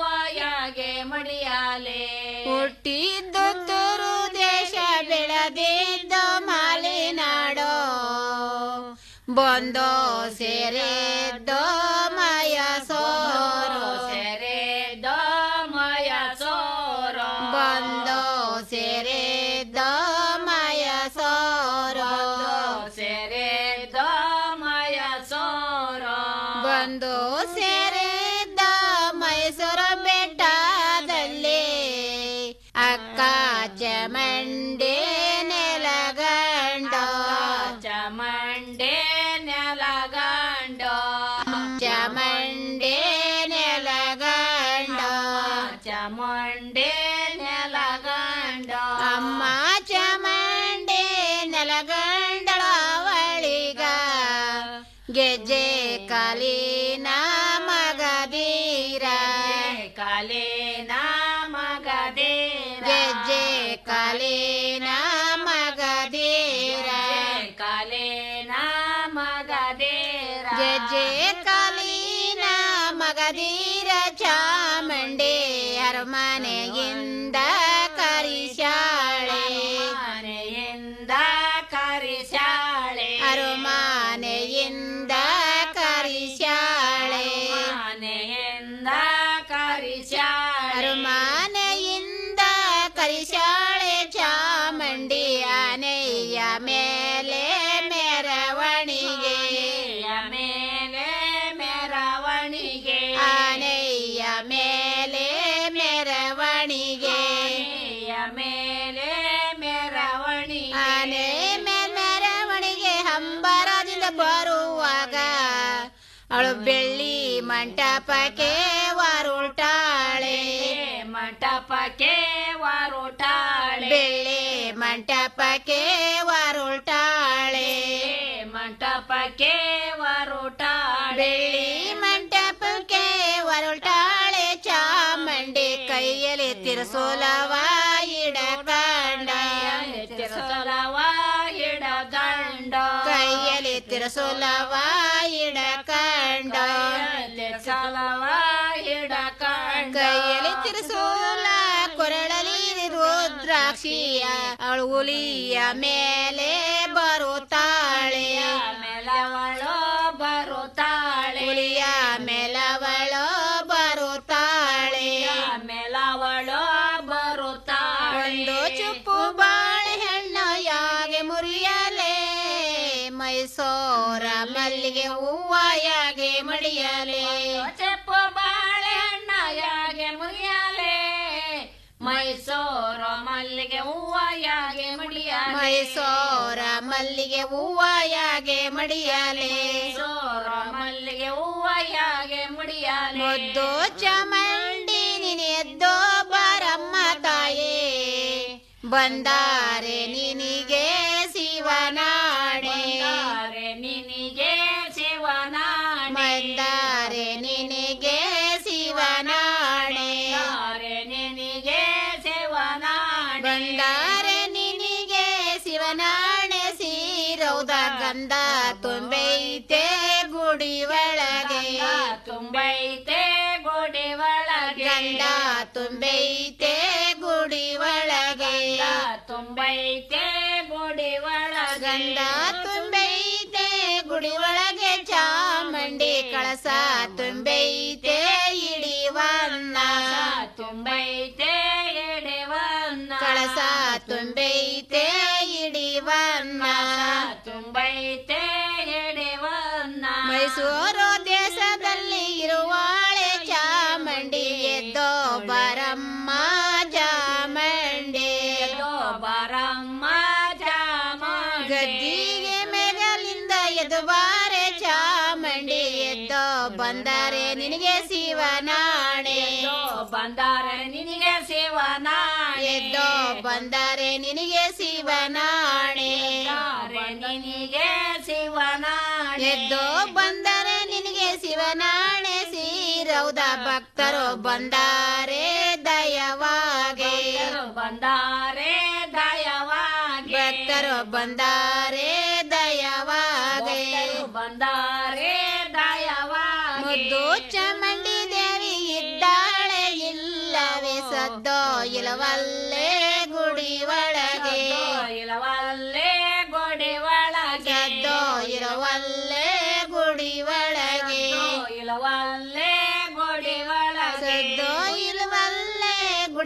[SPEAKER 8] ಸೆರೆ ದೋಮಯ ಸೋರೋ
[SPEAKER 7] ಸೆರೆ ದಮಯ ಸೋರೋ
[SPEAKER 8] ಬಂದೋ ಸೆರೆ ದೋಮಯ ಸೋರೋ
[SPEAKER 7] ಸೆರೆ ದಮಯ ಸೋರೋ
[SPEAKER 8] ಬಂದು ಸೇರಿದ್ದ ಮೈಸೂರು ಬೆಟ್ಟದಲ್ಲಿ ಅಕ್ಕ ಚಮಂಡಿ ನೆಲಗಂಡ
[SPEAKER 7] ಚಮಂಡೆ ನೆಲಗಂಡೋ
[SPEAKER 8] ಚಮಂಡಿ ನೆಲಗಂಡ
[SPEAKER 7] ಚಮಂಡೆ ನೆಲಗಂಡೋ
[SPEAKER 8] ಅಮ್ಮ ಚಮಂಡಿ ನೆಲಗಂಡಳ ಅವಳಿಗ ಗೆಜ್ಜೆ ಕಾಲಿನ ಮಗದೀರ
[SPEAKER 7] ಕಾಲೇನ ಮಗದೇರ
[SPEAKER 8] ಗೆಜ್ಜೆ ಕಾಲಿನ ಮಗದೀರ
[SPEAKER 7] ಕಾಲೇನ ಮಗದೇರ
[SPEAKER 8] ಗೆಜ್ಜೆ ಕಾಲಿನ ಮಗದೀರ ಚಾಮಂಡಿ ಅರಮನೆಯಿಂದ ಕರಿಶಾಳೆ
[SPEAKER 7] ಮನೆಯಿಂದ ಕರಿಶಾಳೆ
[SPEAKER 8] ಅರಮನೆಯಿಂದ ಕರಿಶಾಳೆ
[SPEAKER 7] ಮನೆಯಿಂದ ಕರಿಶಾಳೆ
[SPEAKER 8] ಅರಮನೆಯಿಂದ ಕರಿಶಾಳೆ ಚಾಮಂಡಿ ಆನೆಯ ಮೇಲೆ ಮೆರವಣಿಗೆ
[SPEAKER 7] ಮೇಲೆ ಮೆರವಣಿಗೆ
[SPEAKER 8] ಆನೆಯ ಮೇಲೆ ಮೆರವಣಿಗೆ
[SPEAKER 7] ಮೇಲೆ ಮೆರವಣಿಗೆ
[SPEAKER 8] ಆನೆ ಮೇಲೆ ಮೆರವಣಿಗೆ ಹಂಬರದಿಂದ ಬರುವಾಗ ಅವಳು ಬೆಳ್ಳಿ ಮಂಟಪಕ್ಕೆ ವಾರುಟಾಳೆ
[SPEAKER 7] ಮಂಟಪಕ್ಕೆ ವಾರುಟಾಳೆ
[SPEAKER 8] ಬೆಳ್ಳಿ ಮಂಟಪಕ್ಕೆ ವಾರುಟಾಳೆ
[SPEAKER 7] ಮಂಟಪಕ್ಕೆ ವಾರುಟಾಳೆ
[SPEAKER 8] ಬೆಳ್ಳಿ ಮಂಟಪಕ್ಕೆ ವರುಟಾಳೆ ಚಾಮಂಡಿ ಕೈಯಲ್ಲಿ ತಿರುಸೋಲವ ಇಡಕಂಡ
[SPEAKER 7] ತಿರುಸಲವ ಹಿಡದಂಡ
[SPEAKER 8] ಕೈಯಲ್ಲಿ ತಿರುಸೋಲವ ಇಡಕಂಡ
[SPEAKER 7] ತಿರುಸಲವ ಹಿಡಕಂಡ
[SPEAKER 8] ಕೈಯಲ್ಲಿ ತಿರುಸೋಲ ಕೊರಳಲಿ ರುದ್ರಾಕ್ಷಿಯ ಅವಳು ಹುಲಿಯ ಮೇಲೆ ಬರುತ್ತಾಳೆ
[SPEAKER 7] ಮೇಲವಳು ಬರುತ್ತಾಳೆ
[SPEAKER 8] ಹುಲಿಯ ಮೇಲವಳು ಬರುತ್ತಾಳೆ
[SPEAKER 7] ಮೇಲವಳು ಬರುತ್ತಾಳೆ
[SPEAKER 8] ಒಂದು ಚುಪ್ಪು ಬಾಳೆಹಣ್ಣು ಯಾಗೆ ಮುರಿಯಲೆ ಮೈಸೂರ ಮಲ್ಲಿಗೆ ಹೂವ ಯಾಗೆ ಮಡಿಯಲೆ
[SPEAKER 7] ಚೆಪ್ಪು ಬಾಳೆಹಣ್ಣ ಯಾಗೆ ಮುರಿಯಲೆ ಮೈಸೂರು ಮಲ್ಲಿಗೆ ಹೂವ ಯಾಗೆ ಮುಡಿಯಲೆ
[SPEAKER 8] ಮೈಸೂರ ಮಲ್ಲಿಗೆ ಹೂವ ಯಾಗೆ ಮಡಿಯಲೆ
[SPEAKER 7] ಮೈಸೂರು ಮಲ್ಲಿಗೆ ಹೂವ ಯಾಗೆ ಮುಡಿಯಲೆ
[SPEAKER 8] ಮುದ್ದು ಚಮಂಡಿ ನಿನೆದ್ದೋ ಬಾರಮ್ಮ ತಾಯೇ ಬಂದಾರೆ ನಿನಿಗೆ ಶಿವನಾಣೆ
[SPEAKER 7] ಬಂದಾರೆ ನಿನಿಗೆ ಶಿವನಾಣೆ
[SPEAKER 8] ಬಂದಾರೆ ನಿನಿಗೆ ಶಿವನಾಣೆ
[SPEAKER 7] ಬಂದಾರೆ ನಿನಿಗೆ ಶಿವನಾಣೆ
[SPEAKER 8] ಬಂದಾರೆ ನಿನಿಗೆ ಶಿವನಾಣೆ ಸೀರೌದ ಗಂಧ ತುಂಬೈತೆ ಗುಡಿ ಒಳಗೆ
[SPEAKER 7] ತುಂಬೈತೆ ಗೋಡೆ ಒಳಗೆ
[SPEAKER 8] ಗಂಧ ತುಂಬೈತೆ ಗುಡಿ ಒಳಗೆ
[SPEAKER 7] ತುಂಬೈತೆ ಗೋಡೆ ಒಳಗೆ
[SPEAKER 8] ಗಂಧ ತುಂಬೈತೆ ಗುಡಿ ಒಳಗೆ ಚಾಮಂಡಿ ಕಳಸ ತುಂಬೈತೆ ಇಡಿವನ್ನ
[SPEAKER 7] ತುಂಬೈತೆ ಎಡೆವನ್ನ
[SPEAKER 8] ಕಳಸ ತುಂಬೈತೆ ಇಡಿವನ್ನ
[SPEAKER 7] ತುಂಬೈತೆ ಎಡೆವನ್ನ
[SPEAKER 8] ಮೈಸೂರು ದೇಶದಲ್ಲಿ ಇರುವಾಳೆ ಚಾಮಂಡಿ ಎದ್ದೋ ಬರಮ್ಮ ಚಾಮಂಡಿ
[SPEAKER 7] ಎದ್ದೋ ಬರಮ್ಮ ಚಾಮುಂಡಿ.
[SPEAKER 8] ಗದ್ದಿಗೆ ಮೇಗಲಿಂದ ಎದ್ದು ಬಾರೆ ಚಾಮಂಡಿ ಎದ್ದೋ ಬಂದರೆ ನಿನಗೆ ಶಿವನಾಣೆ
[SPEAKER 7] ಎದ್ದೋ ಬಂದಾರೆ ನಿನಗೆ ಶಿವನಾಣೆ
[SPEAKER 8] ಎದ್ದೋ ಬಂದರೆ ನಿನಗೆ ಶಿವನಾಣೆ
[SPEAKER 7] ಬಂದಾರೆ ನಿನಗೆ ಶಿವನಾಣೆ
[SPEAKER 8] ಎದ್ದೋ ಬಂದರೆ ನಿನಗೆ ಶಿವನಾಣೆ ಸೀರೌದ ಭಕ್ತರು ಬಂದಾರೆ ದಯವಾಗೆ
[SPEAKER 7] ಬಂದಾರೆ ದಯವಾಗಿ
[SPEAKER 8] ಭಕ್ತರು ಬಂದಾರೆ ದಯವಾಗೆ
[SPEAKER 7] ಬಂದಾರೆ ದಯವಾಗಿ
[SPEAKER 8] ಮುದ್ದು ಚಾಮುಂಡಿ ದೇವಿ ಇದ್ದಾಳೆ ಇಲ್ಲವೇ ಸದ್ದೋ ಇಲವಲ್ಲೇ ಗುಡಿ ಒಳಗೆ
[SPEAKER 7] ಇಲವಲ್ಲೇ ಗೋಡೆ ಒಳಗೆ
[SPEAKER 8] ಸದ್ದೋ ಇರವಲ್ಲೇ ಗುಡಿ ಒಳಗೆ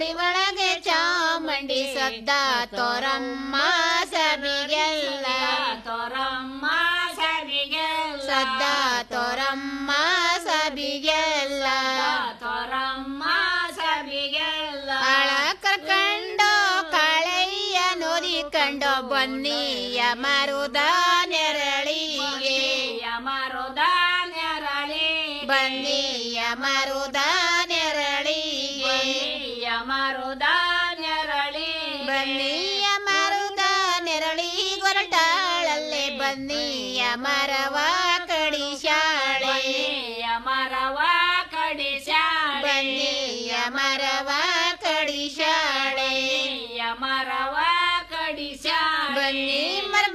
[SPEAKER 8] ಗುಡಿ ಒಳಗೆ ಚಾಮುಂಡಿ ಸದ್ದ ತೋರಮ್ಮ ಸಬಿಗೆಲ್ಲ
[SPEAKER 7] ತೋರಮ್ಮ ಸಬಿಗೆಲ್ಲ
[SPEAKER 8] ಸದ್ದ ತೋರಮ್ಮ ಸಬಿಗೆಲ್ಲ
[SPEAKER 7] ತೋರಮ್ಮ ಸಬಿಗೆಲ್ಲ
[SPEAKER 8] ಆಳ ಕರ್ಕಂಡು ಕಾಳೆಯ್ಯ ನೋದಿ ಕಂಡು ಬನ್ನಿಯ ಮರುದ ನೆರಳಿಗೆ
[SPEAKER 7] ಮರುದ ನೆರಳಿ
[SPEAKER 8] ಬನ್ನಿಯ ಮರುದ ನೆರಳಿಗೆ
[SPEAKER 7] ಮರುದ ನೆರಳಿ
[SPEAKER 8] ಬನ್ನಿಯ ಮರುದ ನೆರಳಿ ಗೊರಟಾಳಲ್ಲೇ ಬನ್ನಿಯ ಮರವ ಕಡಿಶಾಳೆ
[SPEAKER 7] ಮರವ ಕಡಿಸಾಳೆ
[SPEAKER 8] ಬನ್ನಿಯ ಮರವ ಕಡಿಶಾಳೆ
[SPEAKER 7] ಮರವ ಕಡಿಸಾಳೆ
[SPEAKER 8] ಬನ್ನಿ ಮರ